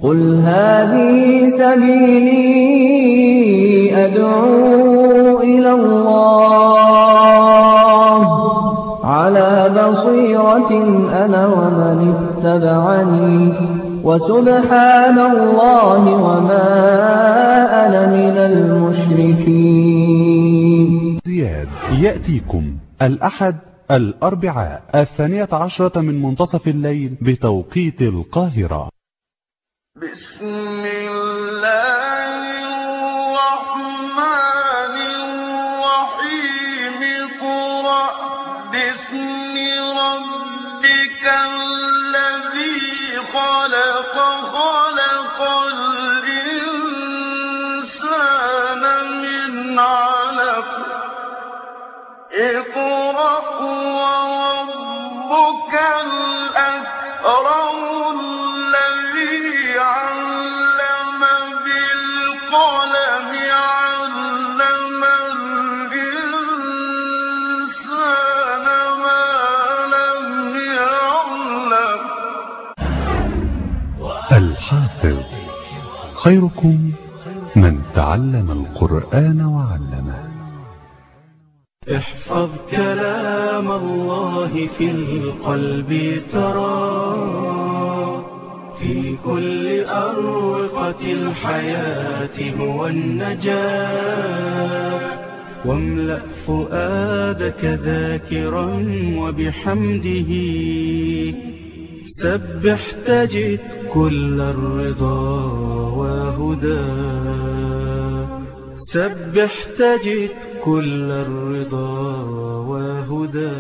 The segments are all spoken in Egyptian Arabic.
قل هذه سبيلي أدعو إلى الله على بصيرة أنا ومن اتبعني وسبحان الله وما أنا من المشركين زياد يأتيكم الأحد الأربعاء الثانية عشرة من منتصف الليل بتوقيت القاهرة بسم الله الرحمن الرحيم قرأ باسم ربك الذي خلق خلق الإنسان من علق اقرأ وربك الأكرم الذي علم بالقلم علم الإنسان ما لم يعلم الحافظ خيركم من تعلم القرآن وعلمه احفظ كلام الله في القلب ترى في كل أروقة الحياة هو النجاة واملأ فؤادك ذاكرا وبحمده سبح تجد كل الرضا وهدى سبح تجد كل الرضا وهدى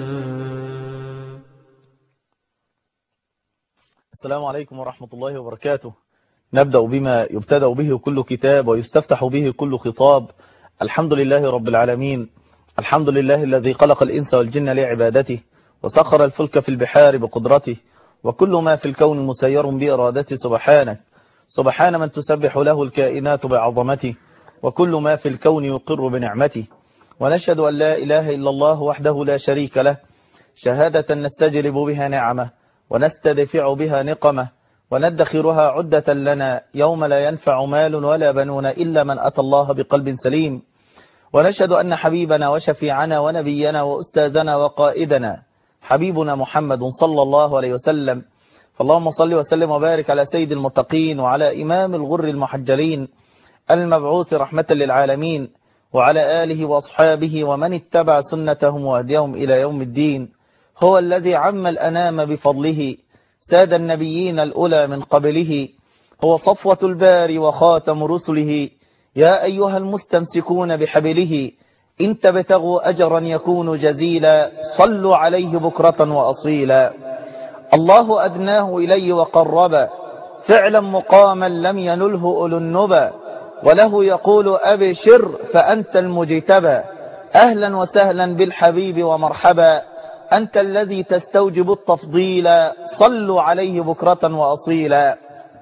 السلام عليكم ورحمة الله وبركاته نبدأ بما يبتدأ به كل كتاب ويستفتح به كل خطاب الحمد لله رب العالمين الحمد لله الذي خلق الإنس والجن لعبادته وسخر الفلك في البحار بقدرته وكل ما في الكون مسير بإرادته سبحانه سبحان من تسبح له الكائنات بعظمته وكل ما في الكون يقر بنعمته ونشهد أن لا إله إلا الله وحده لا شريك له شهادة نستجلب بها نعمه ونستدفع بها نقمه وندخرها عدة لنا يوم لا ينفع مال ولا بنون إلا من أتى الله بقلب سليم ونشهد أن حبيبنا وشفيعنا ونبينا وأستاذنا وقائدنا حبيبنا محمد صلى الله عليه وسلم فاللهم صل وسلم وبارك على سيد المتقين وعلى إمام الغر المحجلين المبعوث رحمة للعالمين وعلى آله وأصحابه ومن اتبع سنتهم وهديهم إلى يوم الدين هو الذي عم الأنام بفضله ساد النبيين الأولى من قبله هو صفوة الباري وخاتم رسله يا أيها المستمسكون بحبله إن تبتغوا أجرا يكون جزيلا صلوا عليه بكرة وأصيلا الله أدناه إليه وقرب فعلا مقاما لم ينله أولو النبى وله يقول أبشر فأنت المجتبى أهلا وسهلا بالحبيب ومرحبا أنت الذي تستوجب التفضيل صلوا عليه بكرة وأصيلا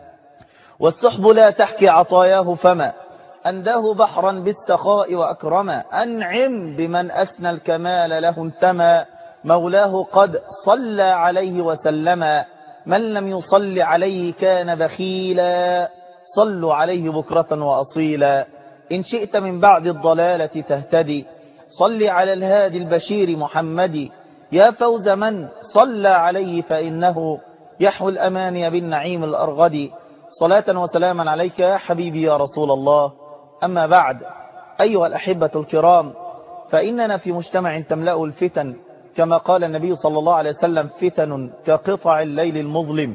والسحب لا تحكي عطاياه فما أنداه بحرا بالسخاء وأكرما أنعم بمن أثنى الكمال له انتمى مولاه قد صلى عليه وسلم من لم يصل عليه كان بخيلا صلوا عليه بكرة وأصيلا إن شئت من بعد الضلالة تهتدي صل على الهادي البشير محمد يا فوز من صلى عليه فإنه يحوي الأماني بالنعيم الأرغد صلاة وسلاما عليك يا حبيبي يا رسول الله أما بعد أيها الأحبة الكرام فإننا في مجتمع تملأ الفتن كما قال النبي صلى الله عليه وسلم فتن كقطع الليل المظلم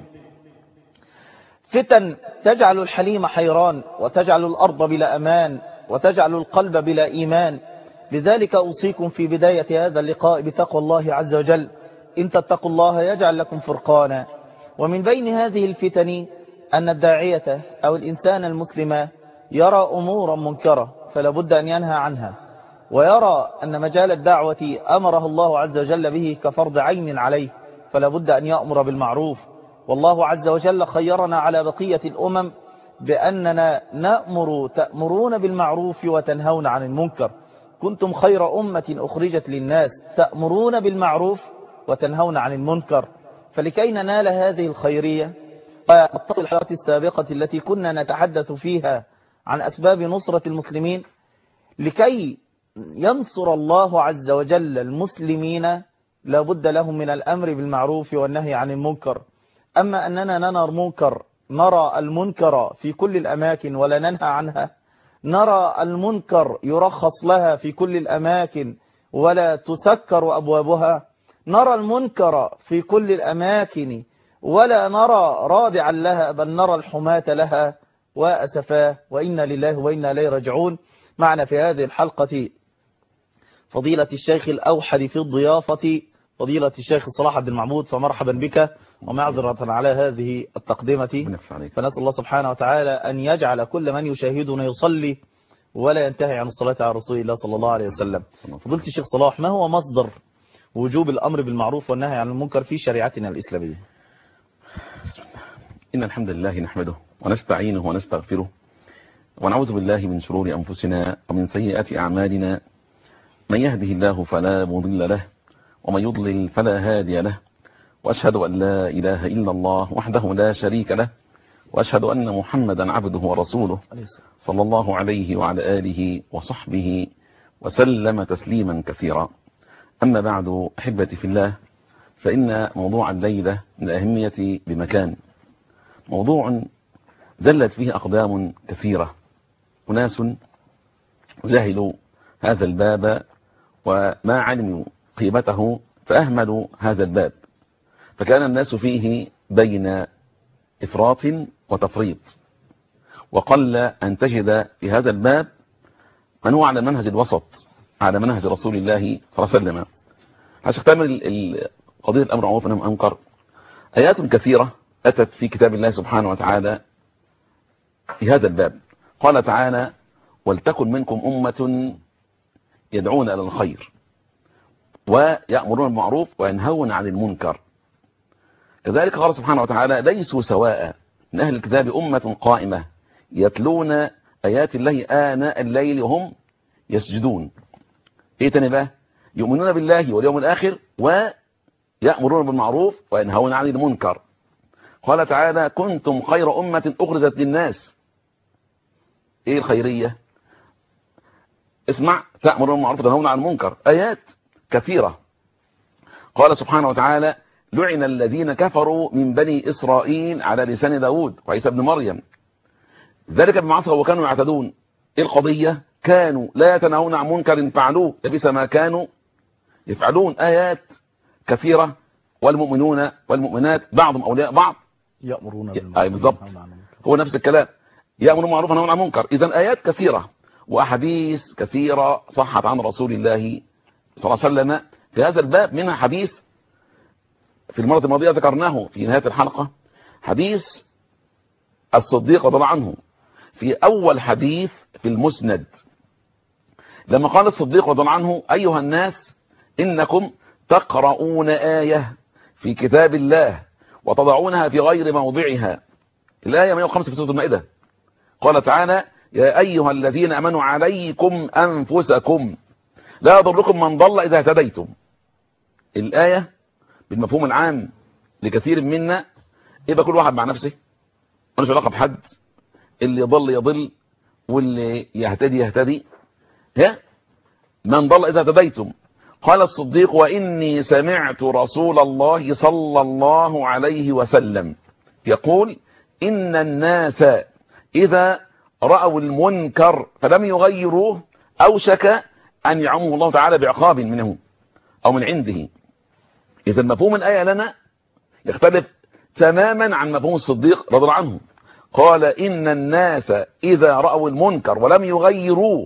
فتن تجعل الحليم حيران وتجعل الأرض بلا أمان وتجعل القلب بلا إيمان لذلك أوصيكم في بداية هذا اللقاء بتقوى الله عز وجل إن تتقوا الله يجعل لكم فرقانا ومن بين هذه الفتن أن الداعية أو الإنسان المسلم يرى أمورا منكرة فلا بد أن ينهى عنها ويرى أن مجال الدعوة أمره الله عز وجل به كفرض عين عليه فلا بد أن يأمر بالمعروف والله عز وجل خيرنا على بقية الأمم بأننا نأمر تأمرون بالمعروف وتنهون عن المنكر كنتم خير أمة أخرجت للناس تأمرون بالمعروف وتنهون عن المنكر فلكي ننال هذه الخيرية وتصل الحلقات السابقة التي كنا نتحدث فيها عن أسباب نصرة المسلمين لكي ينصر الله عز وجل المسلمين لابد لهم من الأمر بالمعروف والنهي عن المنكر أما أننا ننر منكر نرى المنكر في كل الأماكن ولا ننهى عنها نرى المنكر يرخص لها في كل الأماكن ولا تسكر أبوابها نرى المنكر في كل الأماكن ولا نرى رادعا لها بل نرى الحماة لها وأسفاه وإنا لله وإنا إليه راجعون معنا في هذه الحلقة فضيلة الشيخ الأوحد في الضيافة فضيلة الشيخ صلاح عبد المعبود فمرحبا بك ومعذرة على هذه التقدمة بنفس عليك فنسأل الله سبحانه وتعالى أن يجعل كل من يشاهدنا يصلي ولا ينتهي عن الصلاة على رسول الله صلى الله عليه وسلم فضيلة الشيخ صلاح ما هو مصدر وجوب الأمر بالمعروف والنهي عن المنكر في شريعتنا الإسلامية إن الحمد لله نحمده ونستعينه ونستغفره ونعوذ بالله من شرور أنفسنا ومن سيئات أعمالنا من يهده الله فلا مضل له ومن يضلل فلا هادي له وأشهد أن لا إله إلا الله وحده لا شريك له وأشهد أن محمدا عبده ورسوله صلى الله عليه وعلى آله وصحبه وسلم تسليما كثيرا أما بعد أحبتي في الله فإن موضوع الليلة من الأهمية بمكان موضوع زلت فيه أقدام كثيرة أناس جهلوا هذا الباب وما علموا قيمته فأهملوا هذا الباب فكان الناس فيه بين إفراط وتفريط وقل أن تجد في هذا الباب من هو على منهج الوسط على منهج رسول الله صلى الله عليه وسلم عشان تعمل قضية الأمر معروف ونهي عن المنكر آيات كثيرة أتت في كتاب الله سبحانه وتعالى في هذا الباب قال تعالى ولتكن منكم أمة يدعون إلى الخير ويأمرون بالمعروف وينهون عن المنكر كذلك قال سبحانه وتعالى ليسوا سواء من أهل الكتاب أمة قائمة يتلون آيات الله آناء الليل وهم يسجدون ايه تاني بقى يؤمنون بالله واليوم الآخر ويأمرون بالمعروف وينهون عن المنكر قال تعالى كنتم خير أمة أخرجت للناس ايه الخيرية اسمع تأمرون بالمعروف وتنهون عن المنكر آيات كثيرة قال سبحانه وتعالى لعن الذين كفروا من بني إسرائيل على لسان داود وعيسى بن مريم ذلك بما عصوا وكانوا يعتدون ايه القضية كانوا لا يتناهون عن منكر فعلوه لبس ما كانوا يفعلون آيات كثيرة والمؤمنون والمؤمنات بعضهم أولياء بعض يأمرون أي بالضبط هو نفس الكلام يأمرون بالمعروف ونهون عن المنكر إذا آيات كثيرة وأحاديث كثيرة صحت عن رسول الله صلى الله عليه وسلم في هذا الباب منها حديث في المرة الماضية ذكرناه في نهاية الحلقة حديث الصديق رضي الله عنه في أول حديث في المسند لما قال الصديق رضي الله عنه أيها الناس إنكم تقرؤون آية في كتاب الله وتضعونها في غير موضعها الآية 105 في سورة المائدة قال تعالى يا أيها الذين أمنوا عليكم أنفسكم لا يضركم من ضل إذا اهتديتم الآية بالمفهوم العام لكثير منا يبقى كل واحد مع نفسه ملوش علاقة بحد اللي يضل يضل واللي يهتدي يهتدي ها من ضل إذا اهتديتم قال الصديق وإني سمعت رسول الله صلى الله عليه وسلم يقول إن الناس إذا رأوا المنكر فلم يغيروه أوشك أن يعمه الله تعالى بعقاب منه أو من عنده إذا مفهوم الآية لنا يختلف تماما عن مفهوم الصديق رضي الله عنه قال إن الناس إذا رأوا المنكر ولم يغيروه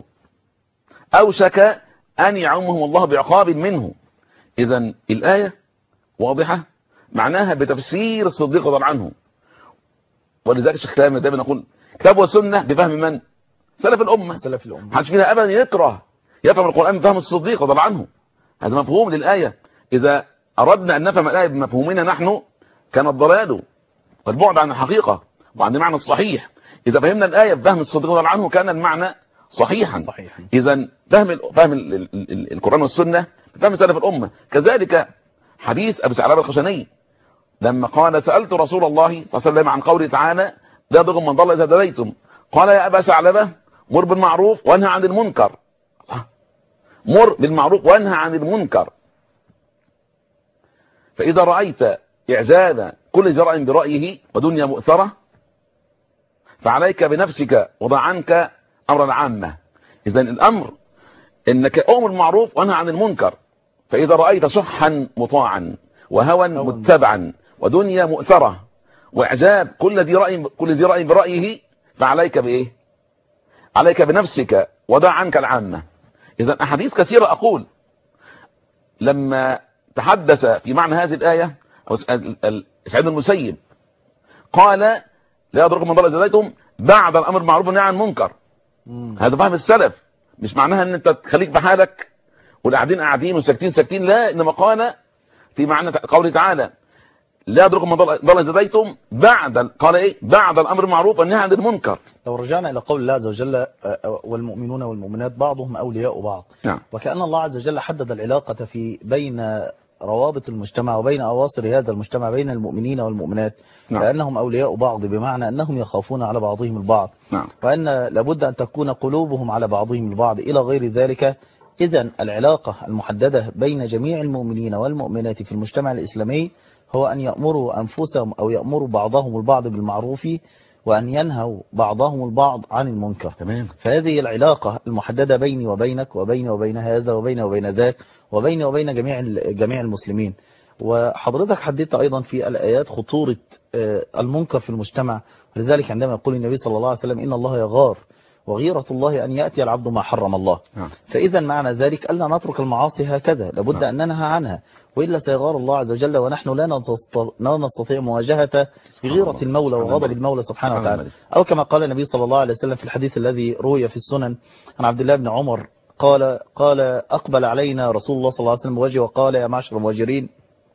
أوشك أن يعمهم الله بعقاب منه إذا الآية واضحة معناها بتفسير الصديق رضي الله عنه ولذلك الشيخ كلامنا دايما نقول كتاب والسنة بفهم من سلف الأمة سلف الأمة محدش فينا أبدا يكره يفهم القرآن بفهم الصديق رضي الله عنه هذا مفهوم للآية إذا أردنا أن نفهم الآية بمفهومنا نحن كان الضلال والبعد عن الحقيقة وعن المعنى الصحيح إذا فهمنا الآية بفهم الصديق رضي الله عنه كان المعنى صحيحا صحيح إذا فهم ال فهم ال ال ال القرآن والسنة فهم سلف الأمة كذلك حديث أبي ثعلبة الخشني لما قال سألت رسول الله صلى الله عليه وسلم عن قوله تعالى لا يضر من ضل إذا هديتم قال يا أبا ثعلبة مر بالمعروف وانهى عن المنكر مر بالمعروف وانهى عن المنكر فإذا رأيت إعزاز كل ذي برأيه ودنيا مؤثرة فعليك بنفسك وضع عنك أمر العامة إذا الأمر إنك أمر المعروف وانهى عن المنكر فإذا رأيت شحا مطاعا وهوى متبعا ودنيا مؤثرة وإعجاب كل ذي رأي كل ذي رأي برأيه فعليك بإيه؟ عليك بنفسك ودع عنك العامة إذا أحاديث كثيرة أقول لما تحدث في معنى هذه الآية سعيد المسيب قال لا يضركم من ضل زادتهم بعد الأمر معروف والنهي عن المنكر هذا فهم السلف مش معناها ان انت تخليك بحالك والقاعدين قاعدين وساكتين ساكتين لا انما قال في معنى قوله تعالى لا يضركم من ضل زادتهم بعد قال ايه بعد الامر المعروف والنهي عن المنكر لو رجعنا إلى قول الله عز وجل آه، والمؤمنون والمؤمنات بعضهم أولياء بعض نعم وكأن الله عز وجل حدد العلاقة في بين روابط المجتمع وبين أواصر هذا المجتمع بين المؤمنين والمؤمنات نعم. لأنهم أولياء بعض بمعنى أنهم يخافون على بعضهم البعض نعم وأن لابد أن تكون قلوبهم على بعضهم البعض إلى غير ذلك إذا العلاقة المحددة بين جميع المؤمنين والمؤمنات في المجتمع الإسلامي هو أن يأمروا أنفسهم أو يأمروا بعضهم البعض بالمعروف وأن ينهوا بعضهم البعض عن المنكر تمام فهذه العلاقة المحددة بيني وبينك وبيني وبين هذا وبيني وبين ذاك وبيني وبين جميع جميع المسلمين وحضرتك حددت أيضا في الآيات خطورة آه، المنكر في المجتمع لذلك عندما يقول النبي صلى الله عليه وسلم إن الله يغار وغيرة الله أن يأتي العبد ما حرم الله نعم. فإذا معنى ذلك ألا نترك المعاصي هكذا لابد نعم. أن ننهى عنها وإلا سيغار الله عز وجل ونحن لا نستط- لا نستطيع مواجهة غيرة الله. المولى سبحان وغضب الملك. المولى سبحانه سبحان وتعالى الملك. أو كما قال النبي صلى الله عليه وسلم في الحديث الذي روي في السنن عن عبد الله بن عمر قال قال أقبل علينا رسول الله صلى الله عليه وسلم بوجهه وقال يا معشر المهاجرين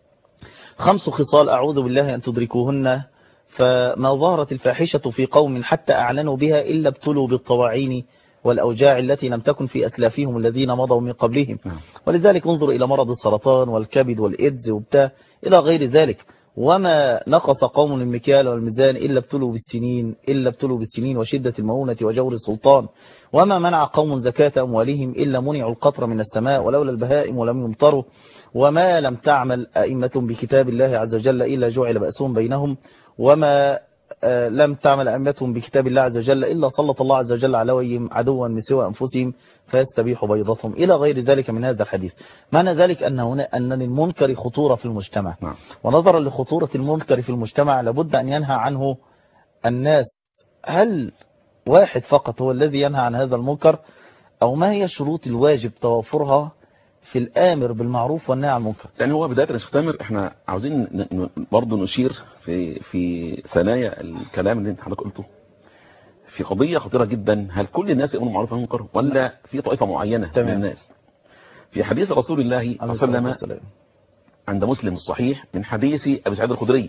خمس خصال أعوذ بالله أن تدركوهن فما ظهرت الفاحشة في قوم حتى أعلنوا بها إلا ابتلوا بالطواعين والأوجاع التي لم تكن في أسلافهم الذين مضوا من قبلهم نعم. ولذلك انظر إلى مرض السرطان والكبد والإيدز وبتاع إلى غير ذلك وما نقص قوم المكيال والميزان إلا ابتلوا بالسنين إلا ابتلوا بالسنين وشدة المؤونة وجور السلطان وما منع قوم زكاة أموالهم إلا منعوا القطر من السماء ولولا البهائم ولم يمطروا وما لم تعمل أئمة بكتاب الله عز وجل إلا جعل بأسهم بينهم وما آه، لم تعمل أئمتهم بكتاب الله عز وجل إلا سلط الله عز وجل عليهم عدوا من سوى أنفسهم فيستبيح بيضتهم إلى غير ذلك من هذا الحديث معنى ذلك أن هنا أن للمنكر خطورة في المجتمع نعم ونظرا لخطورة المنكر في المجتمع لابد أن ينهى عنه الناس هل واحد فقط هو الذي ينهى عن هذا المنكر أو ما هي شروط الواجب توافرها في الآمر بالمعروف والنهي عن المنكر يعني هو بداية يا شيخ تامر احنا عاوزين ن- ن- برضه نشير في في ثنايا الكلام اللي انت حضرتك قلته في قضية خطيرة جدا هل كل الناس يأمرون بالمعروف والنهي عن المنكر ولا في طائفة معينة تمام. من الناس في حديث رسول الله صلى الله عليه وسلم وسلم عند مسلم الصحيح من حديث أبي سعيد الخدري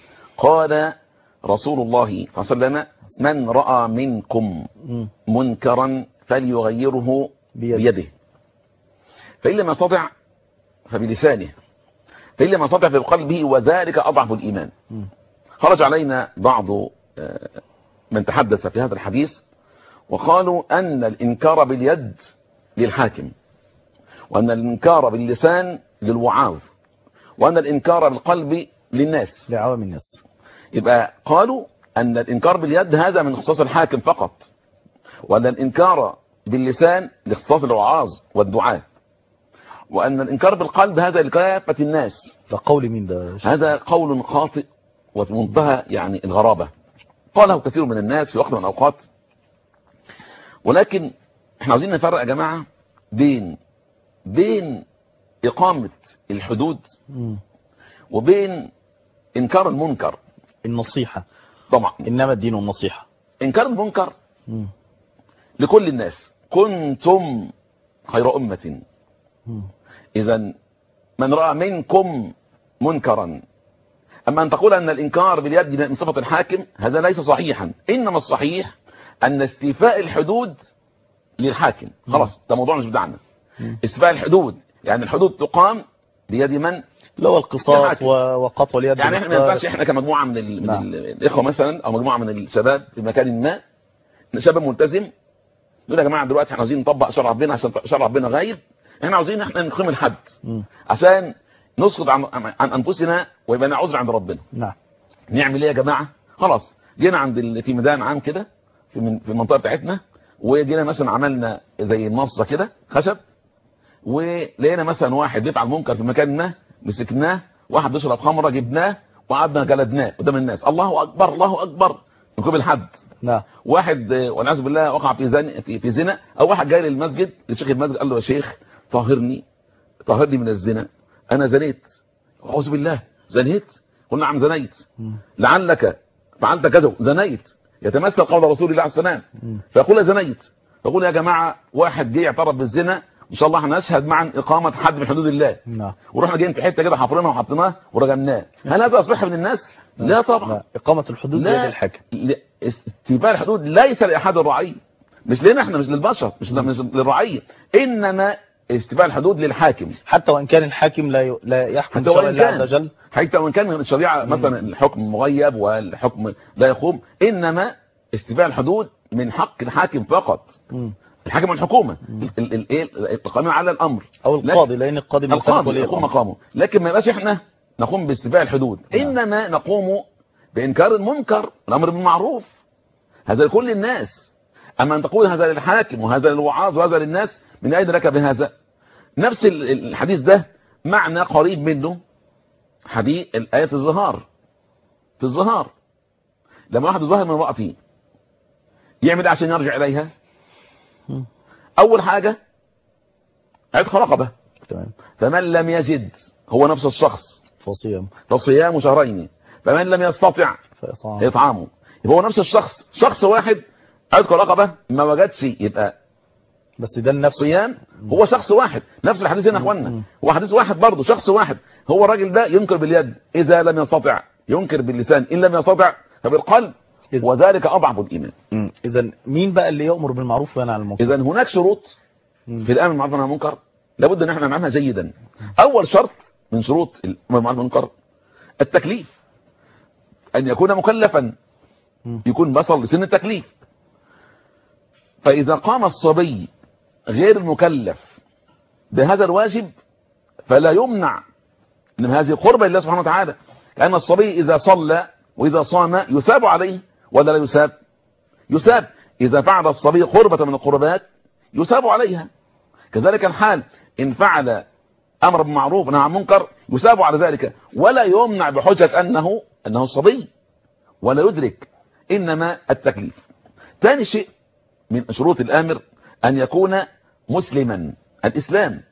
قال رسول الله صلى الله عليه وسلم من رأى منكم مم. منكرا فليغيره بيده. بيده فإن لم يستطع فبلسانه فإن لم يستطع فبقلبه وذلك أضعف الإيمان مم. خرج علينا بعض آه، من تحدث في هذا الحديث وقالوا أن الإنكار باليد للحاكم وأن الإنكار باللسان للوعاظ وأن الإنكار بالقلب للناس لعوام الناس يبقى قالوا أن الإنكار باليد هذا من اختصاص الحاكم فقط وأن الإنكار باللسان لاختصاص الوعاظ والدعاء وأن الإنكار بالقلب هذا لكافة الناس ده قول مين ده هذا قول خاطئ وفي منتهى يعني الغرابة قاله كثير من الناس في وقت من الأوقات ولكن احنا عاوزين نفرق يا جماعة بين بين إقامة الحدود مم. وبين إنكار المنكر النصيحة طبعا إنما الدين النصيحة إنكار المنكر مم. لكل الناس كنتم خير أمة مم. إذا من رأى منكم منكرا أما أن تقول أن الإنكار باليد من صفة الحاكم هذا ليس صحيحا إنما الصحيح أن استيفاء الحدود للحاكم خلاص ده موضوع مش بتاعنا مم. استيفاء الحدود يعني الحدود تقام بيد من اللي هو القصاص الحاكم. و- وقطع اليد يعني احنا ما بالسارق. ينفعش احنا كمجموعه من, ال... من نعم. ال... الاخوه مثلا او مجموعه من الشباب في مكان ما شباب ملتزم يقول يا جماعه دلوقتي احنا عاوزين نطبق شرع ربنا عشان شرع ربنا غايب احنا عاوزين احنا نقيم الحد مم. عشان نسقط عن, عن انفسنا ويبقى لنا عذر عند ربنا نعم نعمل ايه يا جماعه خلاص جينا عند ال... في ميدان عام كده في من... في المنطقه بتاعتنا وجينا مثلا عملنا زي منصه كده خشب ولقينا مثلا واحد بيفعل منكر في مكان ما مسكناه واحد بيشرب خمره جبناه وقعدنا جلدناه قدام الناس الله اكبر الله اكبر نقيم الحد نعم واحد آه، والعياذ بالله وقع في زن في, في زنا او واحد جاي للمسجد لشيخ المسجد قال له يا شيخ طهرني طهرني من الزنا انا زنيت اعوذ بالله زنيت قلنا نعم زنيت لعلك فعلت كذا زنيت يتمثل قول رسول الله عليه السلام فيقول زنيت فيقول يا جماعه واحد جه اعترف بالزنا ان شاء الله احنا نشهد معا اقامه حد من حدود الله نعم ورحنا جايين في حته كده حفرناها وحطيناه ورجمناه هل هذا صح من الناس لا طبعا لا إقامة الحدود بيد لا الحاكم لا استيفاء الحدود ليس لاحد الرعيه مش لنا احنا مش للبشر مش, مش للرعيه انما استيفاء الحدود للحاكم حتى وإن كان الحاكم لا ي... لا يحكم حتى بشرع وان الله عز كان وجل حتى وان كان الشريعه مثلا الحكم مغيب والحكم لا يقوم انما استيفاء الحدود من حق الحاكم فقط مم. الحاكم والحكومه ال- ال- ايه القائمين على الامر أو القاضي لأن القاضي ملتزم القاضي ولي يقوم الأمر. مقامه لكن ما يبقاش احنا نقوم باستيفاء الحدود نعم. انما نقوم بانكار المنكر الامر بالمعروف هذا لكل الناس اما ان تقول هذا للحاكم وهذا للوعاظ وهذا للناس من اين لك بهذا نفس ال- ال- الحديث ده معنى قريب منه حديث الايه الظهار في الظهار لما واحد ظهر من امرأته يعمل إيه عشان يرجع اليها مم. اول حاجه عتق رقبه تمام فمن لم يجد هو نفس الشخص فصيام فصيام شهرين فمن لم يستطع فإطعام إطعامه يبقى هو نفس الشخص شخص واحد عتق رقبة ما وجدش يبقى بس ده النفس صيام هو شخص واحد نفس الحديث هنا يا اخوانا هو حديث واحد برضه شخص واحد هو الراجل ده ينكر باليد إذا لم يستطع ينكر باللسان إن لم يستطع فبالقلب إذ- وذلك أضعف الإيمان إذا مين بقى اللي يأمر بالمعروف وينهى عن المنكر إذا هناك شروط مم. في الأمر بالمعروف والنهي عن المنكر لابد أن احنا نعملها جيدا أول شرط من شروط الأمر بالمعروف والنهي عن المنكر التكليف أن يكون مكلفا مم. يكون وصل لسن التكليف فإذا قام الصبي غير المكلف بهذا الواجب فلا يمنع من هذه قربة لله سبحانه وتعالى لأن الصبي إذا صلى وإذا صام يثاب عليه ولا لا يثاب يثاب إذا فعل الصبي قربة من القربات يثاب عليها كذلك الحال إن فعل أمر بالمعروف ونهى عن منكر يثاب على ذلك ولا يمنع بحجة أنه أنه صبي ولا يدرك إنما التكليف ثاني شيء من شروط الآمر أن يكون مسلما الإسلام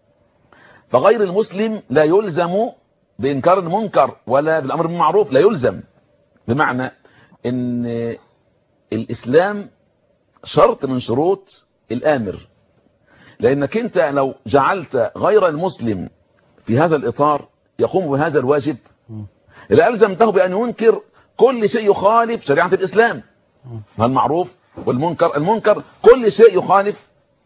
فغير المسلم لا يلزم بإنكار المنكر ولا بالأمر بالمعروف لا يلزم بمعنى أن الإسلام شرط من شروط الآمر لأنك أنت لو جعلت غير المسلم في هذا الإطار يقوم بهذا الواجب لألزمته بأن ينكر كل شيء يخالف شريعة الإسلام المعروف والمنكر المنكر كل شيء يخالف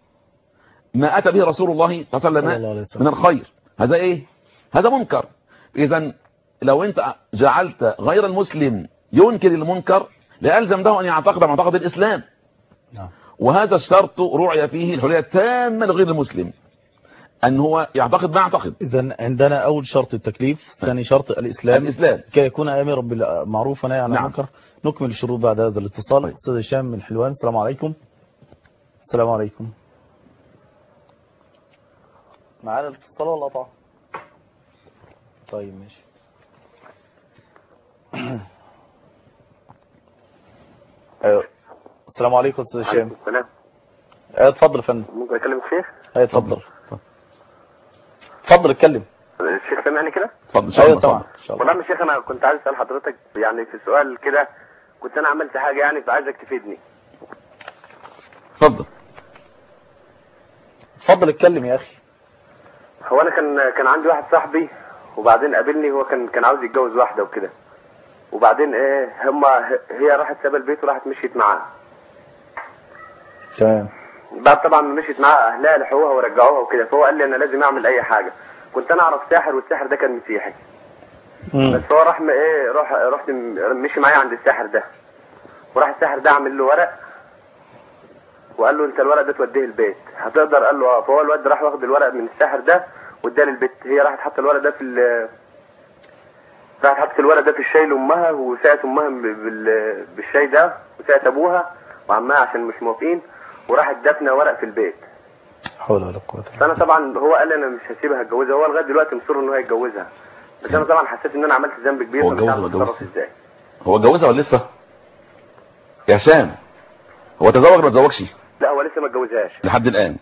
ما أتى به رسول الله صلى صلى الله الله عليه عليه وسلم وسلم. من الخير هذا إيه هذا منكر إذا لو أنت جعلت غير المسلم ينكر المنكر لألزمته أن يعتقد معتقد الإسلام نعم وهذا الشرط رعي فيه الحرية التامة لغير المسلم أن هو يعتقد ما يعتقد إذا عندنا أول شرط التكليف ثاني شرط الإسلام الإسلام كي يكون آمرا بالمعروف ونهي عن نعم. المنكر نكمل الشروط بعد هذا الاتصال طيب. أستاذ هشام من حلوان السلام عليكم السلام عليكم معانا الاتصال ولا قطع طيب ماشي أيوة. السلام عليكم استاذ هشام السلام أيوة، اتفضل يا فندم ممكن اكلم الشيخ أيوة، اتفضل اتفضل اتكلم الشيخ سامعني كده اتفضل إن شاء ايوه الله طبعا ان شاء الله والله يا شيخ انا كنت عايز اسال حضرتك يعني في سؤال كده كنت انا عملت حاجه يعني فعايزك تفيدني اتفضل اتفضل اتكلم يا اخي هو انا كان كان عندي واحد صاحبي وبعدين قابلني هو كان كان عاوز يتجوز واحده وكده وبعدين ايه هما هي راحت ساب البيت وراحت مشيت معاه تمام بعد طبعا ما مشيت معاه اهلها لحقوها ورجعوها وكده فهو قال لي انا لازم اعمل اي حاجه كنت انا اعرف ساحر والساحر ده كان مسيحي مم. بس هو راح م- ايه راح رحت م- مشي معايا عند الساحر ده وراح الساحر ده عامل له ورق وقال له انت الورق ده توديه البيت هتقدر قال له اه فهو الواد راح واخد الورق من الساحر ده واداه للبيت هي راحت حاطه الورق ده في ال راحت حطت الورق ده في الشاي لامها وسقت امها ب- بال... بالشاي ده وسقت ابوها وعمها عشان مش موافقين وراحت دفنه ورق في البيت حول ولا قوة إلا فانا طبعا هو قال لي انا مش هسيبها اتجوزها هو لغايه دلوقتي مصر ان هو يتجوزها بس انا طبعا حسيت ان انا عملت ذنب كبير هو فمش اتجوز عارف ولا اتجوز؟ اتصرف ازاي هو اتجوزها ولا لسه يا هشام هو تزوج ولا ما تزوجش لا هو لسه ما اتجوزهاش لحد الان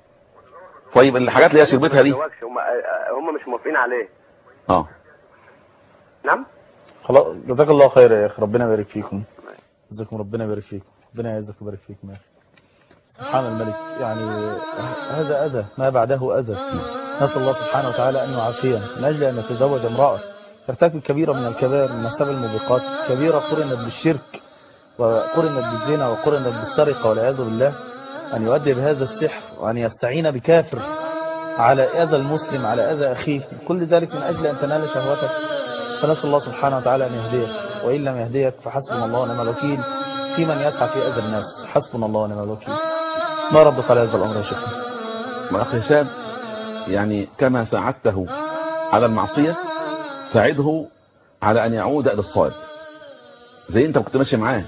طيب الحاجات اللي هي شربتها دي ما اتجوزش هم هم مش موافقين عليه اه نعم خلاص جزاك الله خير يا اخي ربنا يبارك فيكم جزاكم ربنا يبارك فيكم ربنا يعزك ويبارك فيكم يا اخي سبحان الملك يعني هذا اذى ما بعده اذى نسال الله سبحانه وتعالى ان يعافينا من اجل ان يتزوج امراه ترتكب كبيره من الكبائر من السبع الموبقات كبيره قرنت بالشرك وقرنت بالزنا وقرنت بالسرقه والعياذ بالله ان يؤدي بهذا السحر وان يستعين بكافر على اذى المسلم على اذى اخيه كل ذلك من اجل ان تنال شهوتك فنسأل الله سبحانه وتعالى أن يهديك وإن لم يهديك فحسبنا الله ونعم الوكيل في من يسعى في أذى الناس حسبنا الله ونعم الوكيل ما ردك على هذا الأمر يا شيخنا ما اخي هشام يعني كما ساعدته على المعصية ساعده على ان يعود الى الصواب زي انت كنت ماشي معاه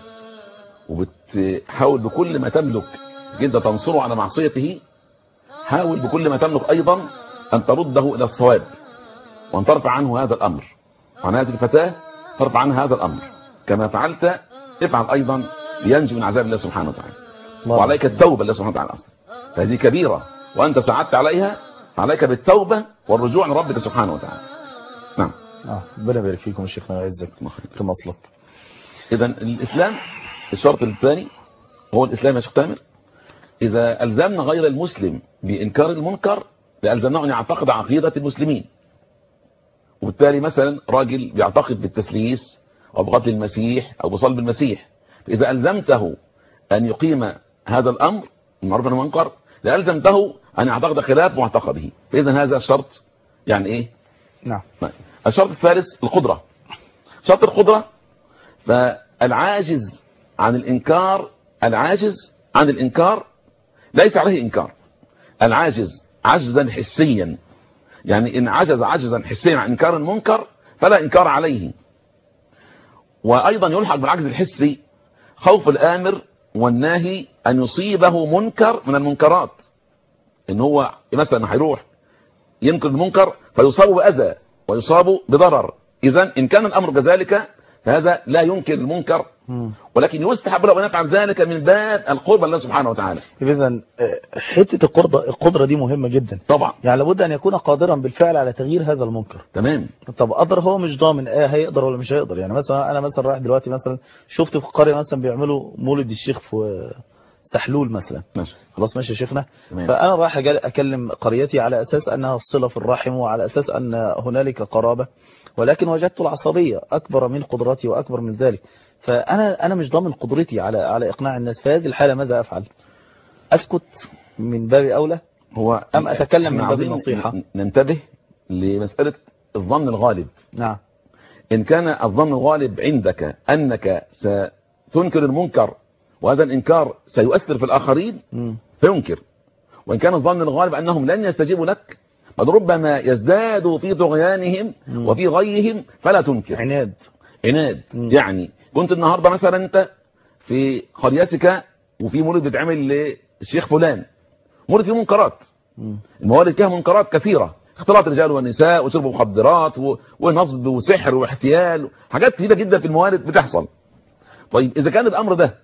وبتحاول بكل ما تملك انت تنصره على معصيته حاول بكل ما تملك ايضا ان ترده الى الصواب وان ترفع عنه هذا الامر عن هذه الفتاة ترفع عنها هذا الامر كما فعلت افعل ايضا لينجو من عذاب الله سبحانه وتعالى وعليك التوبة لله سبحانه وتعالى أصلا فهذه كبيرة وأنت ساعدت عليها فعليك بالتوبة والرجوع لربك سبحانه وتعالى نعم آه ربنا يبارك فيكم يا شيخنا ويعزك في مصلك إذا الإسلام الشرط الثاني هو الإسلام يا شيخ تامر إذا ألزمنا غير المسلم بإنكار المنكر لألزمناه أن يعتقد عقيدة المسلمين وبالتالي مثلا راجل بيعتقد بالتسليس أو بقتل المسيح أو بصلب المسيح فإذا ألزمته أن يقيم هذا الأمر المعروف والنهي عن المنكر لألزمته أن يعتقد خلاف معتقده فإذا هذا الشرط يعني إيه نعم الشرط الثالث القدرة شرط القدرة فالعاجز عن الإنكار العاجز عن الإنكار ليس عليه إنكار العاجز عجزا حسيا يعني إن عجز عجزا حسيا عن إنكار المنكر فلا إنكار عليه وأيضا يلحق بالعجز الحسي خوف الآمر والناهي أن يصيبه منكر من المنكرات إن هو مثلا هيروح ينكر المنكر فيصاب بأذى ويصاب بضرر إذا إن كان الأمر كذلك فهذا لا ينكر المنكر ولكن يستحب له أن يفعل ذلك من باب القرب لله سبحانه وتعالى إذا حتة القدرة القدرة دي مهمة جدا طبعا يعني لابد أن يكون قادرا بالفعل على تغيير هذا المنكر تمام طب قدر هو مش ضامن ايه هيقدر ولا مش هيقدر يعني مثلا انا مثلا رايح دلوقتي مثلا شفت في القريه مثلا بيعملوا مولد الشيخ في سحلول مثلا ماشي خلاص ماشي يا شيخنا تمام. فانا رايح أجل- اكلم قريتي على اساس انها الصله في الرحم وعلى اساس ان هنالك قرابه ولكن وجدت العصبيه اكبر من قدرتي واكبر من ذلك فانا انا مش ضامن قدرتي على على اقناع الناس في هذه الحاله ماذا افعل اسكت من باب اولى هو أم أتكلم من إحنا باب عاوزين النصيحة؟ ن- ننتبه لمسألة الظن الغالب نعم إن كان الظن الغالب عندك أنك ستنكر المنكر وهذا الإنكار سيؤثر في الآخرين مم. فينكر وإن كان الظن الغالب أنهم لن يستجيبوا لك بل ربما يزدادوا في طغيانهم مم. وفي غيهم فلا تنكر عناد عناد مم. يعني كنت النهاردة مثلا أنت في قريتك وفي مولد بيتعمل للشيخ فلان مولد فيه منكرات مم. الموالد فيها منكرات كثيرة اختلاط الرجال والنساء وشرب مخدرات و- ونصب وسحر واحتيال حاجات كثيرة جدا في الموالد بتحصل طيب إذا كان الأمر ده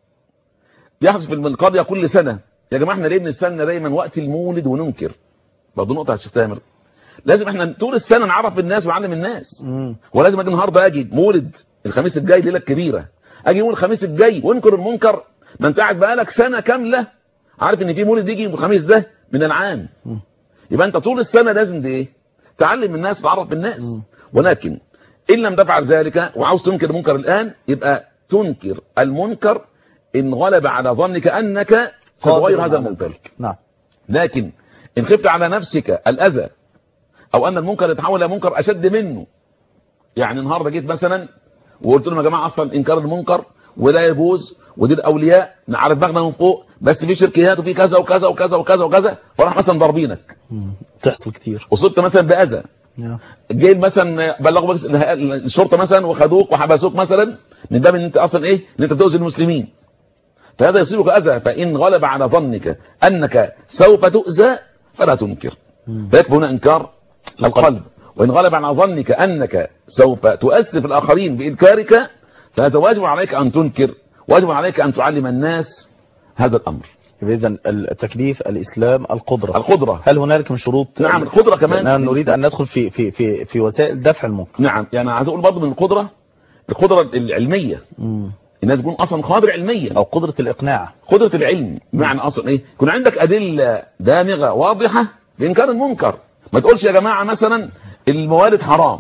بيحدث في القرية كل سنة يا جماعة احنا ليه بنستنى دايما وقت المولد وننكر برضه نقطة يا شيخ تامر لازم احنا طول السنة نعرف الناس ونعلم الناس مم. ولازم اجي النهارده اجي مولد الخميس الجاي ليله كبيره اجي يوم الخميس الجاي وانكر المنكر ما انت قاعد بقالك سنه كامله عارف ان في مولد يجي يوم الخميس ده من العام مم. يبقى انت طول السنه لازم دي ايه تعلم الناس تعرف الناس مم. ولكن ان لم تفعل ذلك وعاوز تنكر المنكر الان يبقى تنكر المنكر ان غلب على ظنك انك ستغير قادر هذا على المنكر ذلك. نعم لكن ان خفت على نفسك الأذى او ان المنكر يتحول الى منكر اشد منه يعني النهارده جيت مثلا وقلت لهم يا جماعه اصلا انكار المنكر ولا يجوز ودي الاولياء على دماغنا من فوق بس في شركيات وفي كذا وكذا وكذا وكذا وكذا فراح مثلا ضاربينك تحصل كتير وصلت مثلا باذى جاي مثلا بلغوا بس الشرطه مثلا وخدوك وحبسوك مثلا من باب ان انت اصلا ايه ان انت بتؤذي المسلمين فهذا يصيبك اذى فان غلب على ظنك انك سوف تؤذى فلا تنكر فيكفي هنا انكار القلب وان غلب على ظنك انك سوف تؤسف الاخرين بانكارك فهذا واجب عليك ان تنكر واجب عليك ان تعلم الناس هذا الامر اذا التكليف الاسلام القدره القدره هل هنالك من شروط نعم القدره كمان لأننا نريد ان ندخل في في في في وسائل دفع المنكر نعم يعني عايز اقول برضه من القدره القدره العلميه مم. الناس تكون اصلا قادر علميا او قدره الاقناع قدره العلم بمعنى اصلا ايه يكون عندك ادله دامغه واضحه بانكار المنكر ما تقولش يا جماعه مثلا الموالد حرام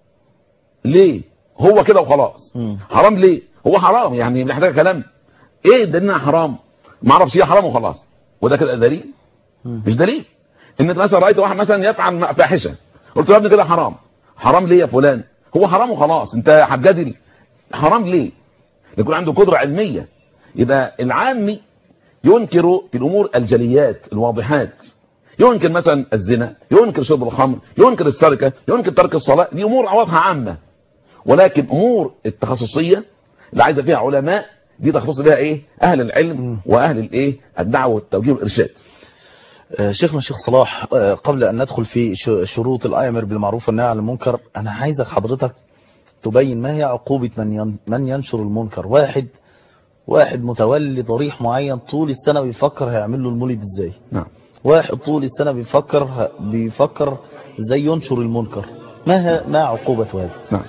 ليه هو كده وخلاص مم. حرام ليه هو حرام يعني محتاج كلام ايه دليل انها حرام ما اعرفش هي حرام وخلاص وده كده دليل مم. مش دليل ان انت مثلا رايت واحد مثلا يفعل فاحشه قلت له يا ابني كده حرام حرام ليه يا فلان هو حرام وخلاص انت هتجادل حرام ليه يكون عنده قدره علميه يبقى العامي ينكر في الامور الجليات الواضحات ينكر مثلا الزنا ينكر شرب الخمر ينكر السرقه ينكر ترك الصلاه دي امور واضحه عامه ولكن امور التخصصيه اللي عايزه فيها علماء دي تختص بها ايه اهل العلم واهل الايه الدعوه والتوجيه والارشاد آه، شيخنا الشيخ صلاح آه، قبل ان ندخل في ش- شروط الامر بالمعروف والنهي عن المنكر انا عايزك حضرتك تبين ما هي عقوبة من ين- من ينشر المنكر واحد واحد متولي ضريح معين طول السنة بيفكر هيعمل له المولد ازاي نعم واحد طول السنة بيفكر ه- بيفكر ازاي ينشر المنكر ما ه- ما عقوبة هذا نعم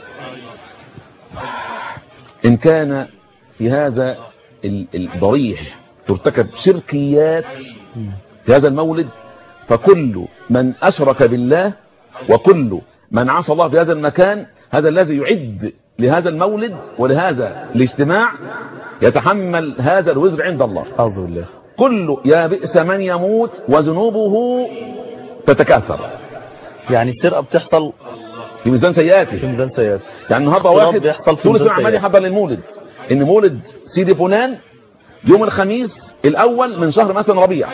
إن كان في هذا ال- الضريح ترتكب شركيات في هذا المولد فكل من أشرك بالله وكل من عصى الله في هذا المكان هذا الذي يعد لهذا المولد ولهذا الاجتماع يتحمل هذا الوزر عند الله أعوذ بالله كل يا بئس من يموت وذنوبه تتكاثر يعني السرقة بتحصل في ميزان سيئاته في ميزان سيئات يعني النهارده اختلاط واحد بيحصل في طول السنه ميزان عمال سيئات. يحضر للمولد ان مولد سيدي فلان يوم الخميس الاول من شهر مثلا ربيع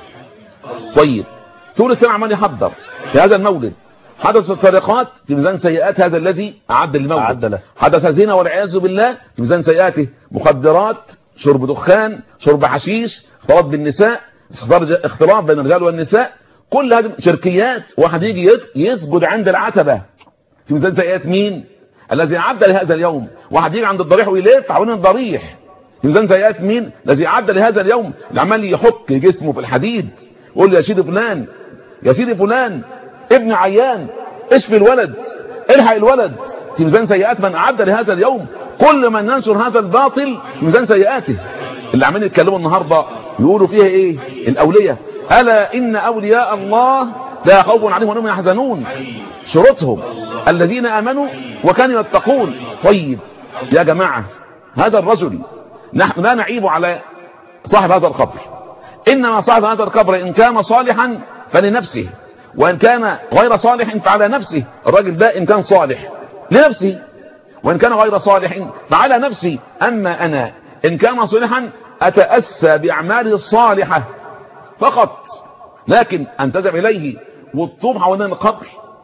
طيب طول السنه عمال يحضر في هذا المولد حدث السرقات في ميزان سيئات هذا الذي اعد للمولد أعد له. حدث زنا والعياذ بالله في ميزان سيئاته مخدرات شرب دخان شرب حشيش اختلاط بالنساء اختلاط- اختلاط بين الرجال والنساء كل هذه شركيات واحد يجي يت- يسجد عند العتبه في ميزان سيئات مين الذي أعد لهذا اليوم واحد يجي عند الضريح ويلف حوالين الضريح في ميزان سيئات مين الذي أعد لهذا اليوم اللي عمال يحك جسمه في الحديد يقول له يا سيدي فلان يا سيدي فلان ابن عيان اشفي الولد الحق الولد في ميزان سيئات من أعد لهذا اليوم كل من ينشر هذا الباطل في ميزان سيئاته اللي عمالين يتكلموا النهارده يقولوا فيها ايه الاولياء الا ان اولياء الله لا خوف عليهم ولا هم يحزنون شروطهم الذين امنوا وكانوا يتقون طيب يا جماعه هذا الرجل نحن لا نعيب على صاحب هذا القبر انما صاحب هذا القبر ان كان صالحا فلنفسه وان كان غير صالح فعلى نفسه الراجل ده ان كان صالح لنفسه وإن كان غير صالح فعلى نفسي أما أنا إن كان صالحا أتأسى بأعماله الصالحة فقط لكن أن تذهب إليه والطوب حوالين القبر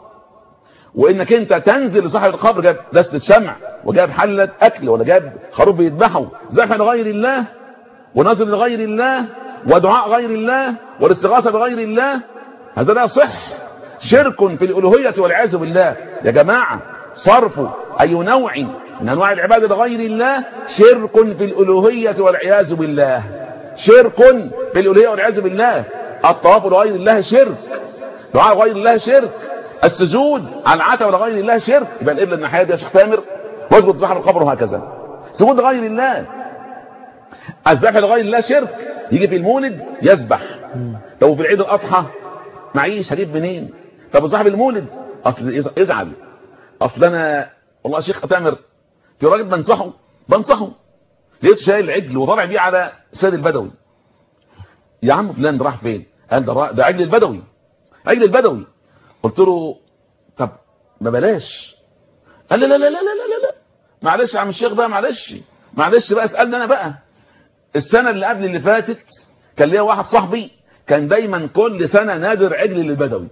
وإنك أنت تنزل لصاحب القبر جاب دستة شمع وجاب حلة أكل ولا جاب خروف بيذبحه ذبح لغير الله ونظر لغير الله ودعاء غير الله والاستغاثة بغير الله هذا لا صح شرك في الألوهية والعياذ بالله يا جماعة صرف أي نوع من أنواع العبادة لغير الله شرك في الألوهية والعياذ بالله شرك في الألوهية والعياذ بالله الطواف لغير الله شرك دعاء غير الله شرك السجود على العتبة لغير الله شرك يبقى القبلة الناحية دي يا شيخ تامر واسجد صاحب القبر وهكذا سجود لغير الله الذبح لغير الله شرك يجي في المولد يذبح طب في العيد الاضحى معيش هجيب منين طب صاحب المولد اصل يز- يزعل اصل انا والله يا شيخ تامر في راجل بنصحه بنصحه لقيته شايل العجل وطالع بيه على سيد البدوي يا عم فلان راح فين قال ده را- ده عجل البدوي عجل البدوي قلت له ما بلاش قال لا لا لا لا لا لا لا معلش يا عم الشيخ بقى معلش معلش بقى اسالني انا بقى السنه اللي قبل اللي فاتت كان ليا واحد صاحبي كان دايما كل سنه نادر عجل للبدوي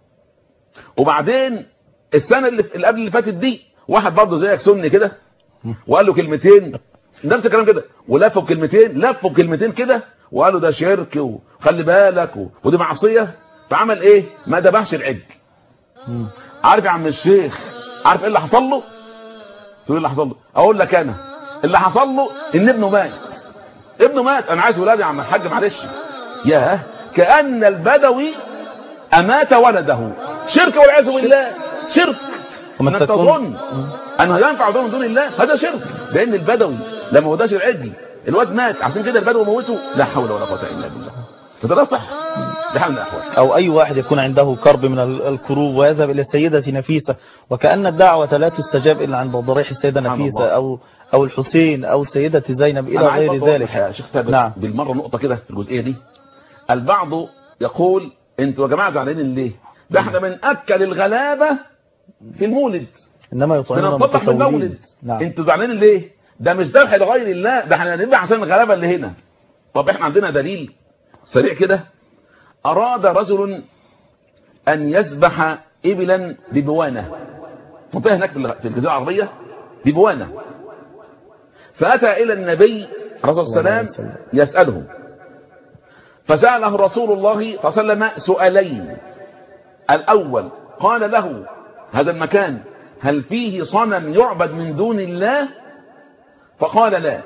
وبعدين السنه اللي اللي قبل اللي فاتت دي واحد برضه زيك سني كده وقال له كلمتين نفس الكلام كده ولفوا بكلمتين لفوا بكلمتين كده وقالوا ده شرك وخلي بالك و... ودي معصيه فعمل ايه ما ذبحش العجل عارف يا عم الشيخ عارف ايه اللي حصل له تقول إيه اللي حصل له اقول لك انا اللي حصل له ان ابنه مات ابنه مات انا عايز ولادي يا عم الحاج معلش ياه كان البدوي امات ولده شرك والعياذ بالله شرك ومن انك تكون- تظن انه ينفع دون دون الله هذا شرك لان البدوي لما وداش العجل الواد مات عشان كده البدوي موته لا حول ولا قوه الا بالله فده ده صح بحال من الاحوال أو أي واحد يكون عنده كرب من ال- الكروب ويذهب إلى السيدة نفيسة وكأن الدعوة لا تستجاب إلا عند ضريح السيدة سبحان نفيسة الله. أو أو الحسين أو السيدة زينب إلى أنا عايز غير برضه أوضح يا ذلك شيخ ثابت نعم. بالمره نقطه كده في الجزئيه دي البعض يقول انتوا يا جماعه زعلانين ليه ده احنا بناكل الغلابه في المولد إنما يطعمون بنتصدق في المتسولين المولد نعم انتوا زعلانين ليه ده مش ذبح لغير الله ده احنا هنذبح عشان الغلابه اللي هنا طب احنا عندنا دليل سريع كده اراد رجل ان يذبح ابلا ببوانه منطقه هناك في الغ- في الجزيره العربيه ببوانه فاتى الى النبي الرسول صلى الله عليه وسلم يساله فساله رسول الله صلى الله عليه وسلم سؤالين الأول قال له هذا المكان هل فيه صنم يعبد من دون الله فقال لا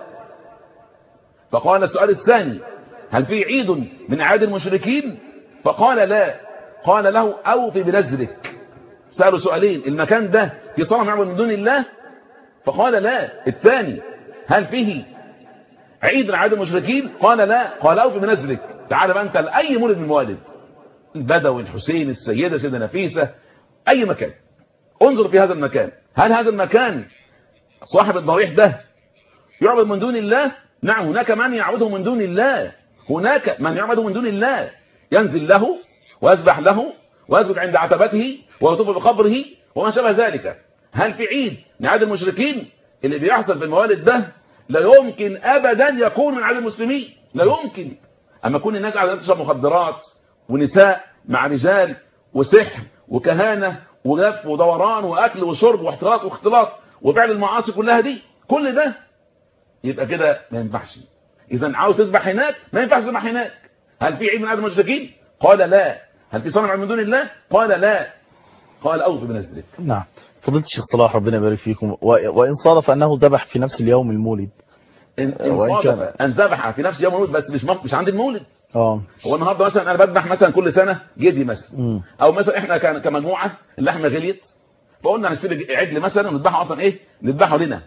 فقال السؤال الثاني هل فيه عيد من أعياد المشركين فقال لا قال له أوفي بنذرك سألوا سؤالين المكان ده في صنم يعبد من دون الله فقال لا الثاني هل فيه عيد من أعياد المشركين قال لا قال أوفي بنذرك تعال بقى أنت لأي مولد من الموالد البدوي الحسين السيدة سيدة نفيسة أي مكان انظر في هذا المكان هل هذا المكان صاحب الضريح ده يعبد من دون الله نعم هناك من يعبده من دون الله هناك من يعبده من دون الله ينزل له ويسبح له ويسجد عند عتبته ويطوف بقبره وما شابه ذلك هل في عيد من عيد المشركين اللي بيحصل في الموالد ده لا يمكن ابدا يكون من عيد المسلمين لا يمكن اما يكون الناس قاعده تشرب مخدرات ونساء مع رجال وسحر وكهانه ولف ودوران واكل وشرب واحتراط واختلاط وفعل المعاصي كلها دي كل ده يبقى كده ما ينفعش اذا عاوز تذبح هناك ما ينفعش تذبح هناك هل في عيد من عيد المشركين قال لا هل في صنم من دون الله قال لا قال اوف بنزله نعم فضيلة الشيخ صلاح ربنا يبارك فيكم و- وإن صادف أنه ذبح في نفس اليوم المولد ان ان وإن صادف كان- ان ذبح في نفس يوم المولد بس مش مش عند المولد اه هو النهارده مثلا انا بذبح مثلا كل سنه جدي مثلا مم. او مثلا احنا كان- كمجموعه اللحمه غليت فقلنا هنشتري عجل مثلا ونذبحه اصلا ايه نذبحه لنا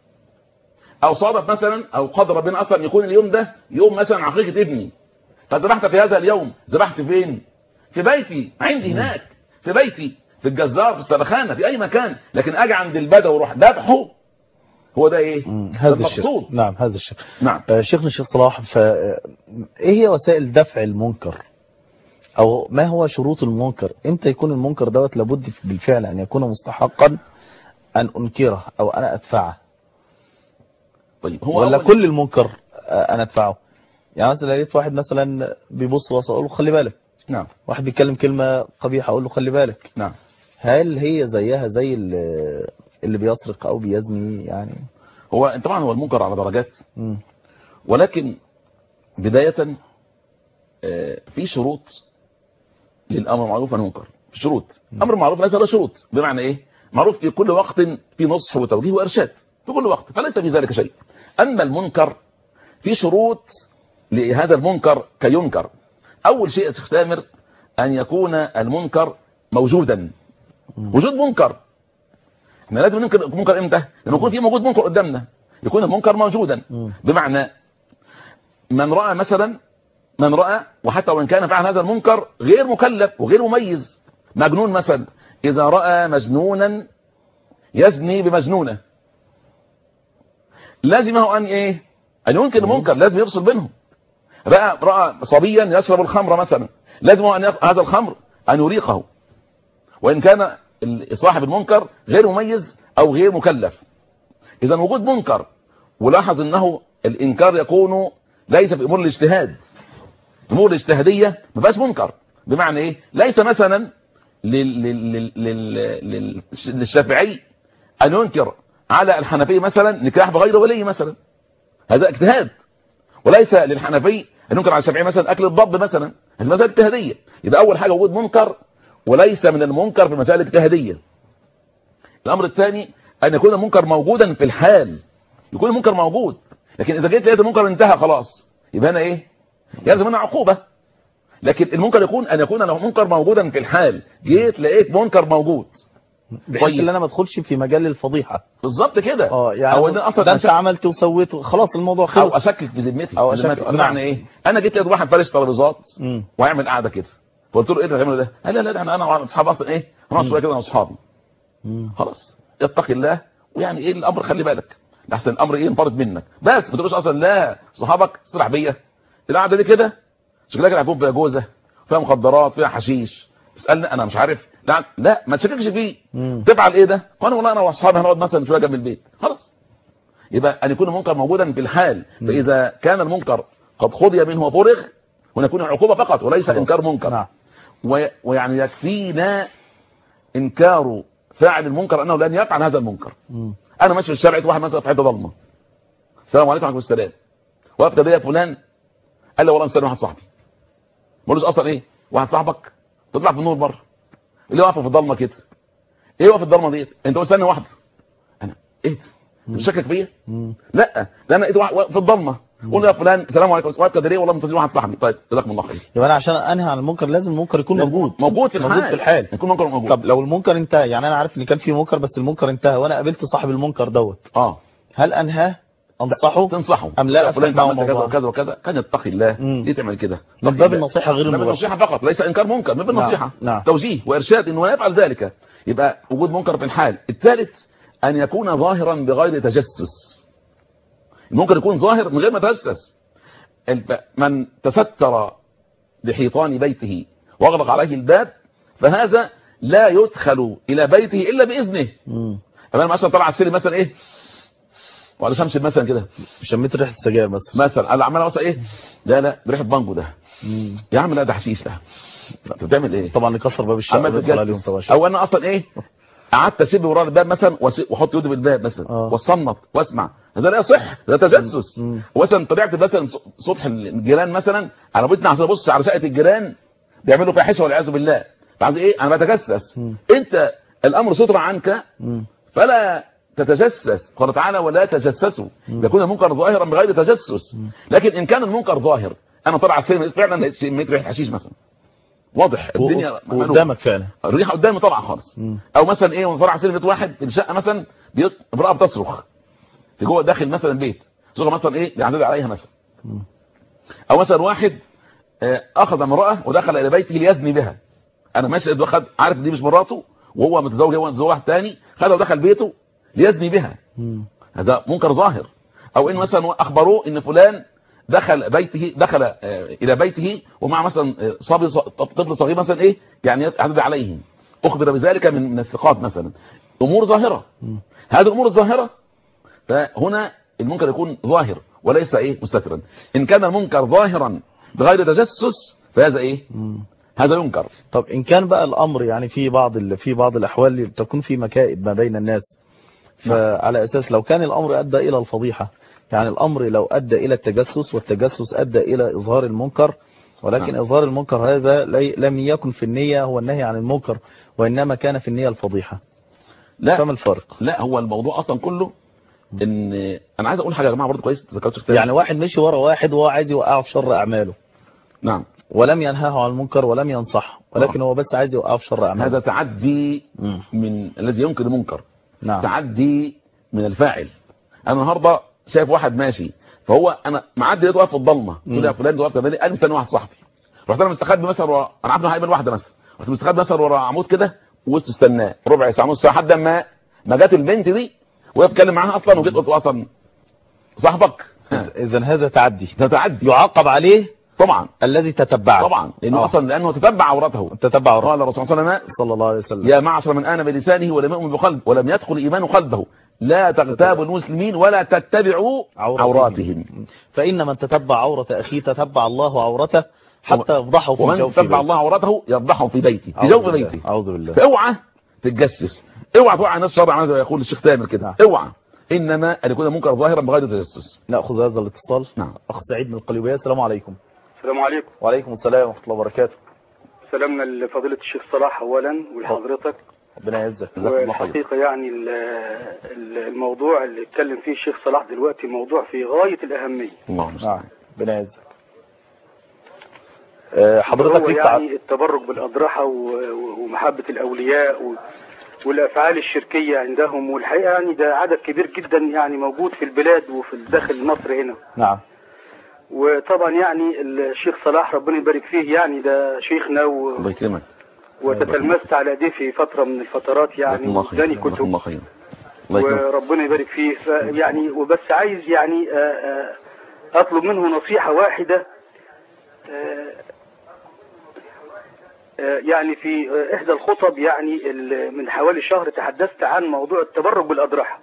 او صادف مثلا او قدر ربنا اصلا يكون اليوم ده يوم مثلا عقيقه ابني فذبحت في هذا اليوم ذبحت فين في بيتي عندي هناك في بيتي في الجزار في السلخانه في اي مكان لكن اجي عند البدو واروح ذبحه هو ده ايه مم. ده هذا المقصود الشيخ نعم هذا الشيخ نعم آه، شيخنا الشيخ صلاح ف آه، ايه هي وسائل دفع المنكر او ما هو شروط المنكر امتى يكون المنكر دوت لابد بالفعل ان يكون مستحقا ان انكره او انا ادفعه طيب هو ولا أول- كل المنكر آه، انا ادفعه يعني مثلا لقيت واحد مثلا بيبص بص اقول له خلي بالك نعم واحد بيتكلم كلمه قبيحه اقول له خلي بالك نعم هل هي زيها زي اللي, اللي بيسرق او بيزني يعني هو طبعا هو المنكر على درجات مم. ولكن بداية آه، في شروط للأمر المعروف والمنكر في شروط أمر معروف ليس له شروط بمعنى إيه معروف في كل وقت في نصح وتوجيه وإرشاد في كل وقت فليس في ذلك شيء أما المنكر في شروط لهذا المنكر كي ينكر أول شيء يا شيخ تامر أن يكون المنكر موجودا وجود منكر احنا لازم ننكر منكر امتى لما يكون في موجود منكر قدامنا يكون المنكر موجودا مم. بمعنى من رأى مثلا من رأى وحتى وإن كان فعل هذا المنكر غير مكلف وغير مميز مجنون مثلا إذا رأى مجنونا يزني بمجنونة لازمه أن إيه أن ينكر المنكر لازم يفصل بينهم رأى, رأى صبيا يشرب الخمر مثلا لازمه أن يف... هذا الخمر أن يريقه وإن كان ال- صاحب المنكر غير مميز او غير مكلف اذا وجود منكر ولاحظ انه الانكار يكون ليس في امور الاجتهاد الامور الاجتهاديه ما فيهاش منكر بمعنى ايه ليس مثلا لل... لل... لل... لل... لل... للشافعي ان ينكر على الحنفي مثلا نكاح بغير ولي مثلا هذا اجتهاد وليس للحنفي ان ينكر على الشافعي مثلا اكل الضب مثلا هذه مساله اجتهاديه يبقى اول حاجه وجود منكر وليس من المنكر في المسائل الاجتهاديه الامر الثاني ان يكون المنكر موجودا في الحال يكون المنكر موجود لكن اذا جيت لقيت المنكر انتهى خلاص يبقى هنا ايه يلزم منها عقوبه لكن المنكر يكون ان يكون له منكر موجودا في الحال جيت لقيت منكر موجود بحيث طيب. ان انا ما ادخلش في مجال الفضيحه بالظبط كده اه يعني او ان اصلا ده انت أشك- عملت وسويت خلاص الموضوع او خلص اشكك في ذمتي أو في ذمتي. أشكك- بمعنى نعم. ايه انا جيت لقيت واحد فارش ترابيزات مم. وهيعمل قاعده كده فقلت له ايه اللي هتعمله ده قال لا لا ده انا انا واصحابي اصلا ايه هنقعد شويه كده انا واصحابي مم. خلاص اتقي الله ويعني ايه الامر خلي بالك احسن الامر ايه انفرد منك بس ما تقولش اصلا لا صحابك صلح بيا القعده دي كده شكلها كده هيكون فيها جوزه فيها مخدرات فيها حشيش اسالني انا مش عارف لا لا ما تشككش فيه مم. تفعل ايه ده قال والله انا واصحابي هنقعد مثلا شويه جنب البيت خلاص يبقى ان يكون المنكر موجودا في الحال فاذا كان المنكر قد خضي منه وفرغ هنا يكون عقوبه فقط وليس خلاص. انكار منكر نعم و- ويعني يكفينا انكار فاعل المنكر انه لن يفعل هذا المنكر مم. انا ماشي في الشارع لقيت واحد مثلا في حته ضلمه السلام عليكم وعليكم السلام وقفت بيا فلان قال لي والله مستني واحد صاحبي ما قلتش اصلا ايه واحد صاحبك تطلع في النور بره اللي واقفه في الضلمه كده ايه واقف في الضلمه ديت انت مستني واحده انا ايه ده؟ انت شاكك فيا مم. لا ده انا لقيت واحد واقف في الضلمه قول له يا فلان السلام عليكم واقف كده ليه والله منتظر واحد صاحبي طيب جزاكم الله خير يبقى انا عشان انهي عن المنكر لازم المنكر يكون موجود موجود في الحال موجود في الحال يكون منكر موجود طب لو المنكر انتهى يعني انا عارف ان كان في منكر بس المنكر انتهى وانا قابلت صاحب المنكر دوت اه هل انهاه انصحه تنصحه أم لا يا فلان أفتح انت معه عملت كذا موضوع؟ وكذا وكذا كان يتقي الله مم. ليه تعمل كده من اتقي باب الله. النصيحه غير من باب المباشره النصيحه فقط ليس انكار منكر من باب نعم، النصيحه نعم. توجيه وارشاد انه لا يفعل ذلك يبقى وجود منكر في الحال الثالث ان يكون ظاهرا بغير تجسس المنكر يكون ظاهر من غير ما يتجسس الب- من تستر لحيطان بيته واغلق عليه الباب فهذا لا يدخل الى بيته الا باذنه مم. اما مثلا طلع على السلم مثلا ايه وعلى شمس مثلا كده شميت ريحه سجاير بس مثلا انا عمال مثلا ايه لا لا بريحه بانجو ده مم. يا عم لا ده حشيش ده انت بتعمل ايه طبعا نكسر باب الشقه عمال ويدخل عليهم تتجسس طبعا او انا اصلا ايه قعدت اسيب ورا الباب مثلا وأسي- واحط يدي بالباب مثلا آه. واصنط واسمع هذا لا يصح ده تجسس مم. مثلا طلعت مثلا س- سطح الجيران مثلا انا بطلع عشان ابص على شقه الجيران بيعملوا فاحشه والعياذ بالله فعايز ايه انا بتجسس مم. انت الامر ستر عنك مم. فلا تتجسس قال تعالى ولا تجسسوا يكون المنكر ظاهرا بغير تجسس لكن ان كان المنكر ظاهر انا طالع على السينما فعلا لقيت شميت ريحه حشيش مثلا واضح الدنيا مقلوبة. قدامك فعلا الريحه قدامي طالعه خالص مم. او مثلا ايه وانا طالع على سينما واحد في الشقه مثلا بيط- امراه بتصرخ في جوه داخل مثلا بيت صوره مثلا ايه بيعتدي عليها مثلا او مثلا واحد آه، اخذ امراه ودخل الى بيته ليزني بها انا ماشي لقيت واحد عارف دي مش مراته وهو متزوج هو متزوج واحد تاني خدها ودخل بيته ليزني بها مم. هذا منكر ظاهر او ان مثلا اخبروه ان فلان دخل بيته دخل آه، الى بيته ومع مثلا آه، صبي ص- طفل صغير مثلا ايه يعني يعتدي عليه اخبر بذلك من من الثقات مثلا امور ظاهره هذه الامور الظاهره فهنا المنكر يكون ظاهر وليس ايه مستترا ان كان المنكر ظاهرا بغير تجسس فهذا ايه مم. هذا ينكر طب ان كان بقى الامر يعني في بعض ال... في بعض الاحوال اللي تكون في مكائد ما بين الناس فعلى اساس لو كان الامر ادى الى الفضيحه يعني الامر لو ادى الى التجسس والتجسس ادى الى اظهار المنكر ولكن نعم. اظهار المنكر هذا لي... لم يكن في النيه هو النهي عن المنكر وانما كان في النيه الفضيحه لا فما الفرق لا هو الموضوع اصلا كله ان انا عايز اقول حاجه يا جماعه برضه كويس ذكرت كتاب يعني واحد مشي ورا واحد وهو عايز يوقعه في شر اعماله نعم ولم ينهاه عن المنكر ولم ينصحه ولكن هو بس عايز يوقعه في شر اعماله هذا تعدي مم. من الذي ينكر المنكر نعم تعدي من الفاعل انا النهارده شايف واحد ماشي فهو انا معدي لقيته واقف في الضلمه قلت له يا فلان ده واقف كده ليه؟ قال مستني واحد صاحبي رحت انا مستخبي مثلا ورا انا عارف انه هيقابل واحده مثلا رحت مستخبي مثلا ورا عمود كده وقلت استناه ربع ساعه نص ساعه لحد ما ما جت البنت دي وهي بتكلم معاها اصلا وجيت قلت له اصلا صاحبك ها، اذا هذا تعدي ده تعدي يعاقب عليه طبعا الذي تتبعه طبعا لانه آه. اصلا لانه تتبع عورته تتبع عورته قال الرسول صلى الله عليه وسلم صلى الله عليه وسلم يا معشر من آمن بلسانه ولم يؤمن بقلبه ولم يدخل إيمان قلبه لا تغتابوا المسلمين ولا تتبعوا عوراتهم. عوراتهم فإن من تتبع عورة أخيه تتبع الله عورته حتى يفضحه في ومن جوف تتبع بيته. الله عورته يفضحه في بيته في أعوذ جوف بالله. بيته أعوذ بالله فاوعى تتجسس اوعى توعى الناس شرع زي ما يقول الشيخ تامر كده نعم. اوعى انما ان يكون منكر ظاهرا بغير تجسس نأخذ هذا الاتصال نعم. أخ سعيد من القليوبية السلام عليكم السلام عليكم وعليكم السلام ورحمة الله وبركاته سلامنا لفضيلة الشيخ صلاح أولا ولحضرتك ربنا يعزك جزاك الله خير والحقيقة يعني ال- ال- الموضوع اللي اتكلم فيه الشيخ صلاح دلوقتي موضوع في غاية الأهمية اللهم نعم المستعان ربنا يعزك آه، حضرتك هو ليك تعب يعني التبرك بالأضرحة و- و- ومحبة الأولياء و- والأفعال الشركية عندهم والحقيقة يعني ده عدد كبير جدا يعني موجود في البلاد وفي داخل مصر هنا نعم وطبعا يعني الشيخ صلاح ربنا يبارك فيه يعني ده شيخنا و... الله يكرمك وتتلمست على ايديه في فترة من الفترات جزاكم يعني الله خير اداني جزاكم كتب الله خير الله يكرمك وربنا يبارك فيه ف- يعني وبس عايز يعني آه، آه، اطلب منه نصيحة واحدة آه، آه، يعني في آه، احدى الخطب يعني ال- من حوالي شهر تحدثت عن موضوع التبرك بالاضرحة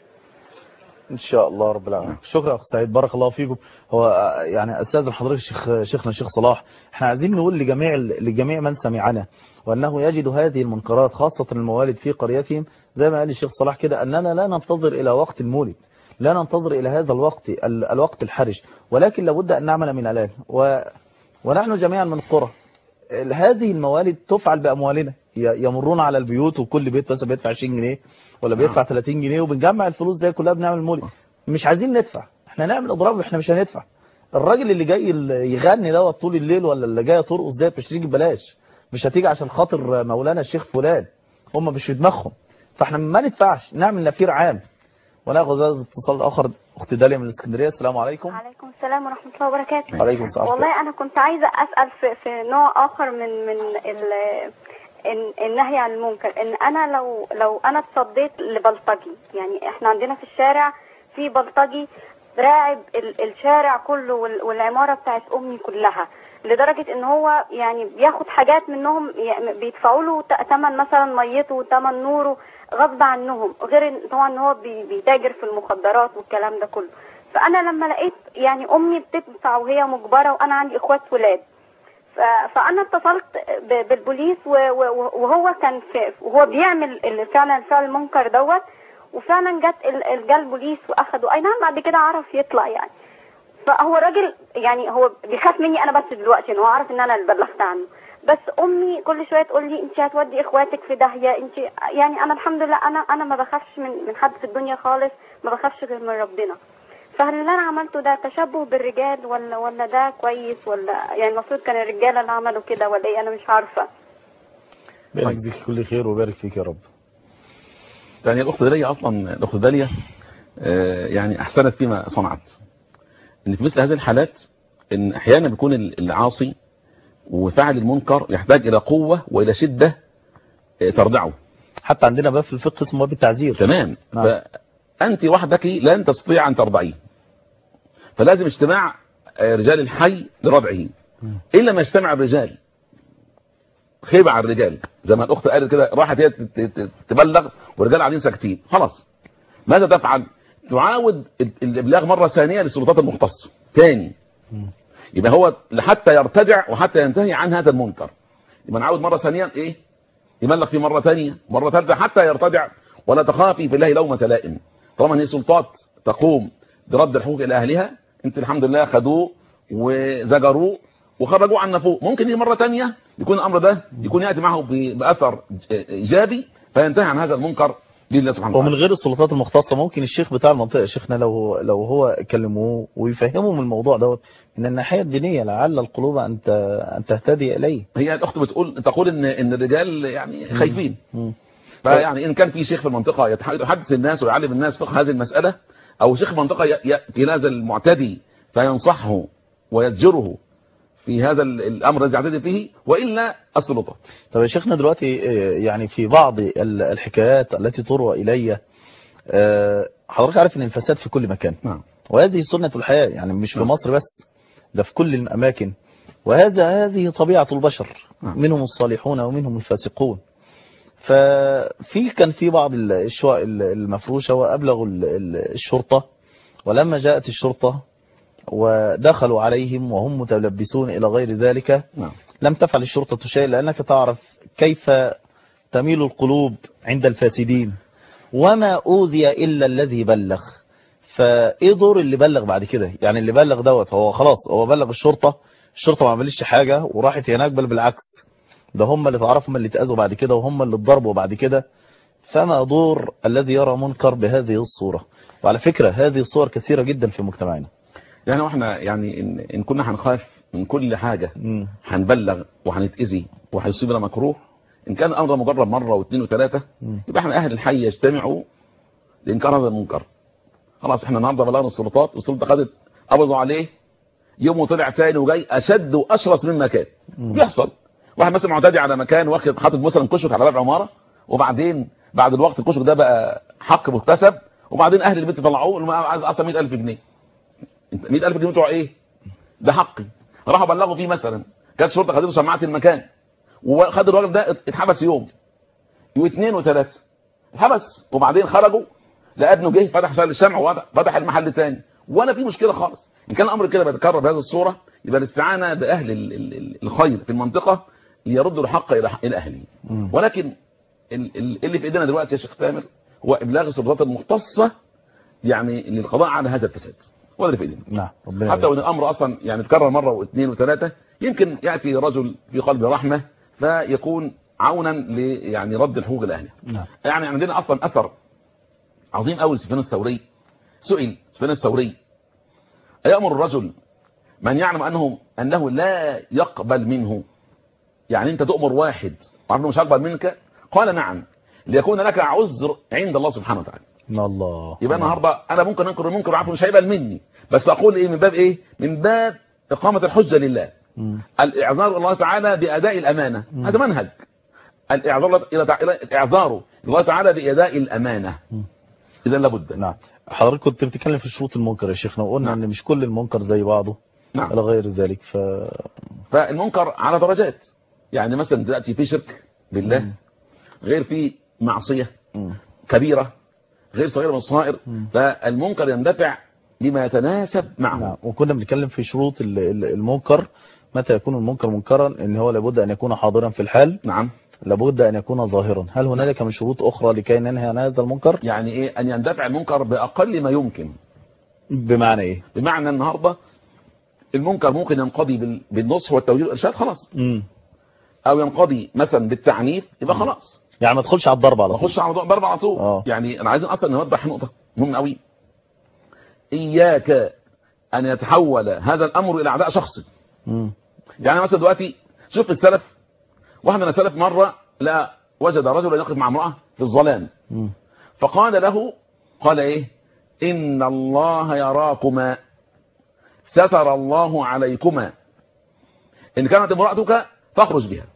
ان شاء الله رب العالمين شكرا يا اخ سعيد بارك الله فيكم هو آه، يعني استاذن حضرتك الشيخ شيخنا الشيخ صلاح احنا عايزين نقول لجميع لجميع من سمعنا وانه يجد هذه المنكرات خاصه الموالد في قريتهم زي ما قال الشيخ صلاح كده اننا لا ننتظر الى وقت المولد لا ننتظر الى هذا الوقت ال- الوقت الحرج ولكن لابد ان نعمل من الان و ونحن جميعا من القرى ال- هذه الموالد تفعل باموالنا ي- يمرون على البيوت وكل بيت مثلا بيدفع 20 جنيه ولا بيدفع 30 جنيه وبنجمع الفلوس دي كلها بنعمل مولد مش عايزين ندفع احنا نعمل اضراب احنا مش هندفع الراجل اللي جاي ال- يغني دوت طول الليل ولا اللي جاي ترقص ديت مش هتيجي ببلاش مش هتيجي عشان خاطر مولانا الشيخ فلان هم مش في دماغهم فاحنا ما ندفعش نعمل نفير عام وناخذ هذا الاتصال الاخر اخت داليا من الاسكندريه السلام عليكم عليكم السلام ورحمة الله وبركاته وعليكم السلام والله أنا كنت عايزة أسأل في, في نوع آخر من من ال- الن- النهي عن المنكر إن أنا لو لو أنا اتصديت لبلطجي يعني إحنا عندنا في الشارع في بلطجي راعب ال- الشارع كله وال- والعمارة بتاعت أمي كلها لدرجة إن هو يعني بياخد حاجات منهم يعني بيدفعوا له ت- تمن مثلا ميته وتمن نوره غصب عنهم غير إن طبعا إن هو بي- بيتاجر في المخدرات والكلام ده كله فانا لما لقيت يعني امي بتدفع وهي مجبره وانا عندي اخوات ولاد ف- فانا اتصلت ب- بالبوليس و- و- وهو كان في وهو بيعمل ال- فعلا الفعل المنكر دوت وفعلا جت ال- ال- جه البوليس واخده اي نعم بعد كده عرف يطلع يعني فهو راجل يعني هو بيخاف مني انا بس دلوقتي ان هو عارف ان انا اللي بلغت عنه بس امي كل شويه تقول لي انت هتودي اخواتك في داهيه انت يعني انا الحمد لله انا انا ما بخافش من من حد في الدنيا خالص ما بخافش غير من ربنا فهل اللي انا عملته ده تشبه بالرجال ولا ولا ده كويس ولا يعني المفروض كان الرجاله اللي عملوا كده ولا ايه انا مش عارفه ربنا يجزيك كل خير ويبارك فيك يا رب يعني الأخت داليا أصلا الأخت داليا آه، يعني أحسنت فيما صنعت إن في مثل هذه الحالات إن أحيانا بيكون العاصي وفعل المنكر يحتاج إلى قوة وإلى شدة آه، تردعه حتى عندنا باب في الفقه اسمه باب التعزير تمام نعم. فأنت وحدك لن تستطيع أن ترضعيه فلازم اجتماع آه، رجال الحي لردعه إلا ما يجتمع الرجال خيبة على الرجال زي ما الأخت قالت كده راحت هي تت- تت- تبلغ والرجال قاعدين ساكتين خلاص ماذا تفعل تعاود ال- الإبلاغ مرة ثانية للسلطات المختصة تاني يبقى هو حتى يرتدع وحتى ينتهي عن هذا المنكر يبقى نعاود مرة ثانية إيه يبلغ في مرة ثانية مرة ثالثة حتى يرتدع ولا تخافي في الله لومة لائم طالما ان هي سلطات تقوم برد الحقوق الى اهلها انت الحمد لله خدوه وزجروه وخرجوه عن نفوق ممكن يجي مرة تانية يكون الامر ده يكون ياتي معه ب- باثر ايجابي فينتهي عن هذا المنكر باذن الله سبحانه ومن وتعالى غير السلطات المختصة ممكن الشيخ بتاع المنطقة شيخنا لو لو هو كلموه ويفهموا من الموضوع دوت من الناحية الدينية لعل القلوب أن ت- أن تهتدي إليه هي الاخت بتقول تقول ان ان الرجال يعني خايفين مم. فيعني ان كان في شيخ في المنطقه يتح- يحدث الناس ويعلم الناس فقه هذه المساله او شيخ في المنطقه ي- ياتي هذا المعتدي فينصحه ويزجره في هذا ال- الامر الذي يعتدي فيه والا السلطات طب يا شيخنا دلوقتي آه، يعني في بعض ال- الحكايات التي تروى إلي آه، حضرتك عارف ان الفساد في كل مكان نعم وهذه سنة الحياة يعني مش في نعم. مصر بس ده في كل الأماكن وهذا هذه طبيعة البشر نعم. منهم الصالحون ومنهم الفاسقون ففي كان في بعض ال- الشقق ال- المفروشة وأبلغوا ال- ال- الشرطة ولما جاءت الشرطة ودخلوا عليهم وهم متلبسون إلى غير ذلك نعم لم تفعل الشرطة شيء لأنك تعرف كيف تميل القلوب عند الفاسدين وما أوذي إلا الذي بلغ فإيه دور اللي بلغ بعد كده يعني اللي بلغ دوت هو خلاص هو بلغ الشرطة الشرطة ما عملتش حاجة وراحت هناك بل بالعكس ده هم اللي تعرفوا هم اللي اتأذوا بعد كده وهم اللي اتضربوا بعد كده فما دور الذي يرى منكر بهذه الصورة وعلى فكرة هذه الصور كثيرة جدا في مجتمعنا يعني واحنا يعني ان, إن كنا هنخاف من كل حاجة مم. هنبلغ وهنتأذي وهيصيبنا مكروه ان كان الامر مجرد مرة واثنين وثلاثة مم. يبقى احنا اهل الحي يجتمعوا لانكار هذا المنكر خلاص احنا النهارده بلغنا السلطات والسلطه خدت قبضوا عليه يوم وطلع تاني وجاي اشد واشرس مما كان بيحصل واحد مثلا معتدي على مكان واخد حاطط مثلا كشك على باب عماره وبعدين بعد الوقت الكشك ده بقى حق مكتسب وبعدين اهل البيت طلعوه اللي عايز اصلا 100000 جنيه انت 100000 جنيه بتوع ايه ده حقي راحوا بلغوا فيه مثلا كانت الشرطه خدته سماعه المكان وخد الراجل ده اتحبس يوم واثنين وثلاثه اتحبس وبعدين خرجوا لا ابنه جه فتح سائل الشمع وفتح المحل تاني ولا في مشكله خالص ان كان الامر كده بيتكرر بهذه الصوره يبقى الاستعانه باهل ال- ال- ال- الخير في المنطقه ليردوا الحق الى الى اهله ولكن ال- ال- اللي في ايدينا دلوقتي يا شيخ تامر هو ابلاغ السلطات المختصه يعني للقضاء على هذا الفساد هو اللي في ايدينا نعم ربنا حتى وان الامر اصلا يعني اتكرر مره واثنين وثلاثه يمكن ياتي رجل في قلبه رحمه فيكون عونا ل يعني رد الحقوق لاهله نعم يعني عندنا اصلا اثر عظيم قوي لسفيان الثوري سئل سفيان الثوري أيأمر الرجل من يعلم أنه أنه لا يقبل منه يعني أنت تؤمر واحد وعارف مش هقبل منك قال نعم ليكون لك عذر عند الله سبحانه وتعالى الله يبقى النهارده انا ممكن انكر المنكر وعارف مش هيقبل مني بس اقول ايه من باب ايه من باب اقامه الحجه لله مم. الاعذار الله تعالى باداء الامانه هذا منهج الاعذار الى تع- إلى- الاعذار الله تعالى باداء الامانه اذا لابد نعم حضرتك كنت بتتكلم في شروط المنكر يا شيخنا وقلنا نعم. ان مش كل المنكر زي بعضه نعم الى غير ذلك ف فالمنكر على درجات يعني مثلا دلوقتي في شرك بالله غير في معصيه مم. كبيره غير صغيره من الصغائر فالمنكر يندفع بما يتناسب معه نعم وكنا بنتكلم في شروط ال- ال- المنكر متى يكون المنكر منكرا ان هو لابد ان يكون حاضرا في الحال نعم لابد ان يكون ظاهرا هل هنالك من شروط اخرى لكي ننهي عن هذا المنكر يعني ايه ان يندفع المنكر باقل ما يمكن بمعنى ايه بمعنى النهارده المنكر ممكن ينقضي بال- بالنصح والتوجيه والارشاد خلاص مم. او ينقضي مثلا بالتعنيف يبقى خلاص يعني ما تدخلش على الضرب على طول نخش على موضوع ضرب على طول آه. يعني انا عايزين اصلا نوضح نقطه مهمه قوي اياك ان يتحول هذا الامر الى اعداء شخصي مم. يعني مثلا دلوقتي شوف السلف واحد من السلف مره لا وجد رجلا يقف مع امراه في الظلام مم. فقال له قال ايه ان الله يراكما ستر الله عليكما ان كانت امرأتك فاخرج بها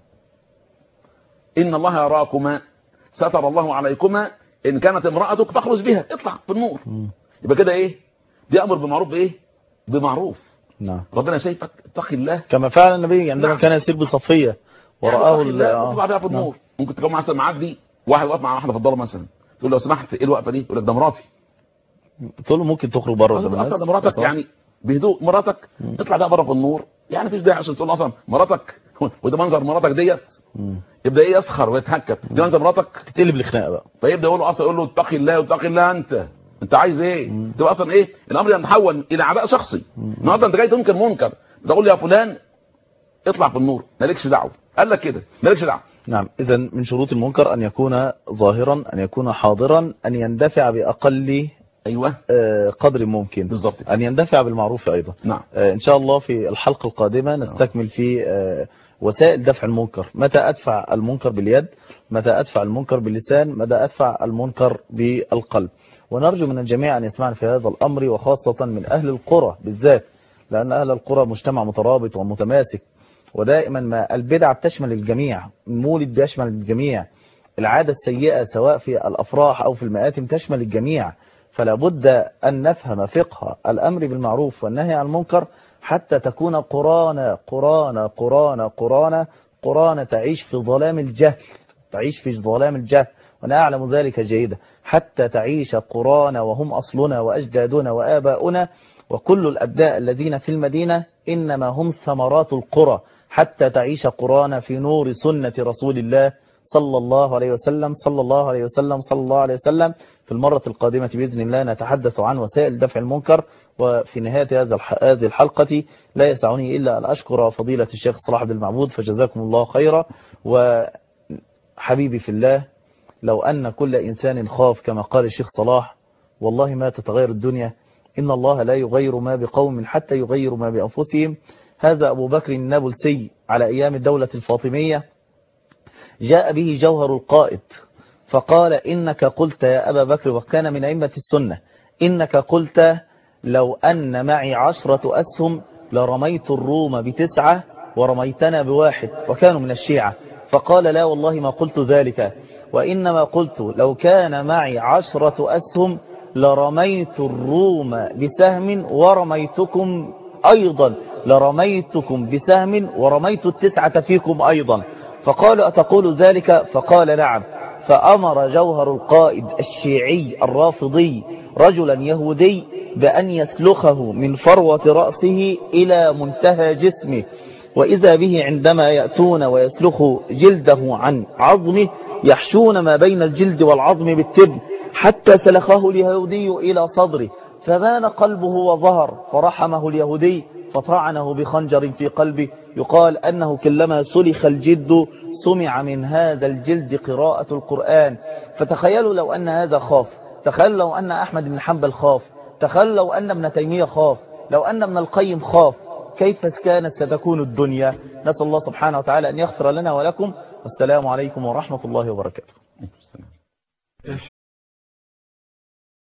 ان الله يراكما ستر الله عليكما ان كانت امرأتك فاخرج بها اطلع في النور مم. يبقى كده ايه دي امر بمعروف ايه بمعروف نعم ربنا شايفك اتقي الله كما فعل النبي عندما نعم. كان يسير بصفية ورآه ورآه ال- آه. تطلع بيها في النور ممكن تكون مثلا معدي واحد واقف مع واحده في الضلمه مثلا تقول له لو سمحت ايه الوقفه دي يقول لك ده مراتي تقول له ممكن تخرج بره قدام الناس اصلا ده مراتك صح؟ يعني بهدوء مراتك اطلع بقى بره في النور يعني مفيش داعي عشان تقول اصلا مراتك وده منظر مراتك ديت مم. يبدا ايه يسخر ويتهكت دي منظر مراتك تقلب الخناقه بقى فيبدا يقول له اصلا يقول له اتقي الله واتقي الله انت انت عايز ايه تبقى اصلا ايه الامر يتحول الى عداء شخصي النهارده انت جاي تنكر منكر تقول لي يا فلان اطلع في النور مالكش دعوه قال لك كده مالكش دعوه نعم اذا من شروط المنكر ان يكون ظاهرا ان يكون حاضرا ان يندفع باقل ايوه آه، قدر ممكن بالظبط ان يندفع بالمعروف ايضا نعم آه، ان شاء الله في الحلقه القادمه نستكمل في آه، وسائل دفع المنكر متى ادفع المنكر باليد متى ادفع المنكر باللسان متى ادفع المنكر بالقلب ونرجو من الجميع ان يسمعنا في هذا الامر وخاصه من اهل القرى بالذات لان اهل القرى مجتمع مترابط ومتماسك ودائما ما البدع بتشمل الجميع المولد بيشمل الجميع العادة السيئة سواء في الأفراح أو في المآتم تشمل الجميع فلا بد أن نفهم فقه الأمر بالمعروف والنهي عن المنكر حتى تكون قرانا قرانا قرانا قرانا قرانا تعيش في ظلام الجهل تعيش في ظلام الجهل وأنا أعلم ذلك جيدا حتى تعيش قرانا وهم أصلنا وأجدادنا وآباؤنا وكل الأبناء الذين في المدينة إنما هم ثمرات القرى حتى تعيش قرانا في نور سنة رسول الله صلى الله عليه وسلم صلى الله عليه وسلم صلى الله عليه وسلم في المرة القادمة بإذن الله نتحدث عن وسائل دفع المنكر وفي نهاية هذا الح- هذه الحلقة لا يسعني إلا أن أشكر فضيلة الشيخ صلاح بن المعبود فجزاكم الله خيرا وحبيبي في الله لو أن كل إنسان خاف كما قال الشيخ صلاح والله ما تتغير الدنيا إن الله لا يغير ما بقوم حتى يغيروا ما بأنفسهم هذا أبو بكر النابلسي على أيام الدولة الفاطمية جاء به جوهر القائد فقال إنك قلت يا أبا بكر وكان من أئمة السنة إنك قلت لو أن معي عشرة أسهم لرميت الروم بتسعة ورميتنا بواحد وكانوا من الشيعة فقال لا والله ما قلت ذلك وإنما قلت لو كان معي عشرة أسهم لرميت الروم بسهم ورميتكم أيضا لرميتكم بسهم ورميت التسعة فيكم أيضا فقالوا أتقول ذلك فقال نعم فأمر جوهر القائد الشيعي الرافضي رجلا يهودي بأن يسلخه من فروة رأسه إلى منتهى جسمه وإذا به عندما يأتون ويسلخوا جلده عن عظمه يحشون ما بين الجلد والعظم بالتبن حتى سلخه اليهودي إلى صدره فبان قلبه وظهر فرحمه اليهودي فطعنه بخنجر في قلبه يقال أنه كلما سلخ الجلد سمع من هذا الجلد قراءة القرآن فتخيلوا لو أن هذا خاف تخيلوا لو أن أحمد بن حنبل خاف تخيلوا لو أن ابن تيمية خاف لو أن ابن القيم خاف كيف كانت ستكون الدنيا نسأل الله سبحانه وتعالى أن يغفر لنا ولكم والسلام عليكم ورحمة الله وبركاته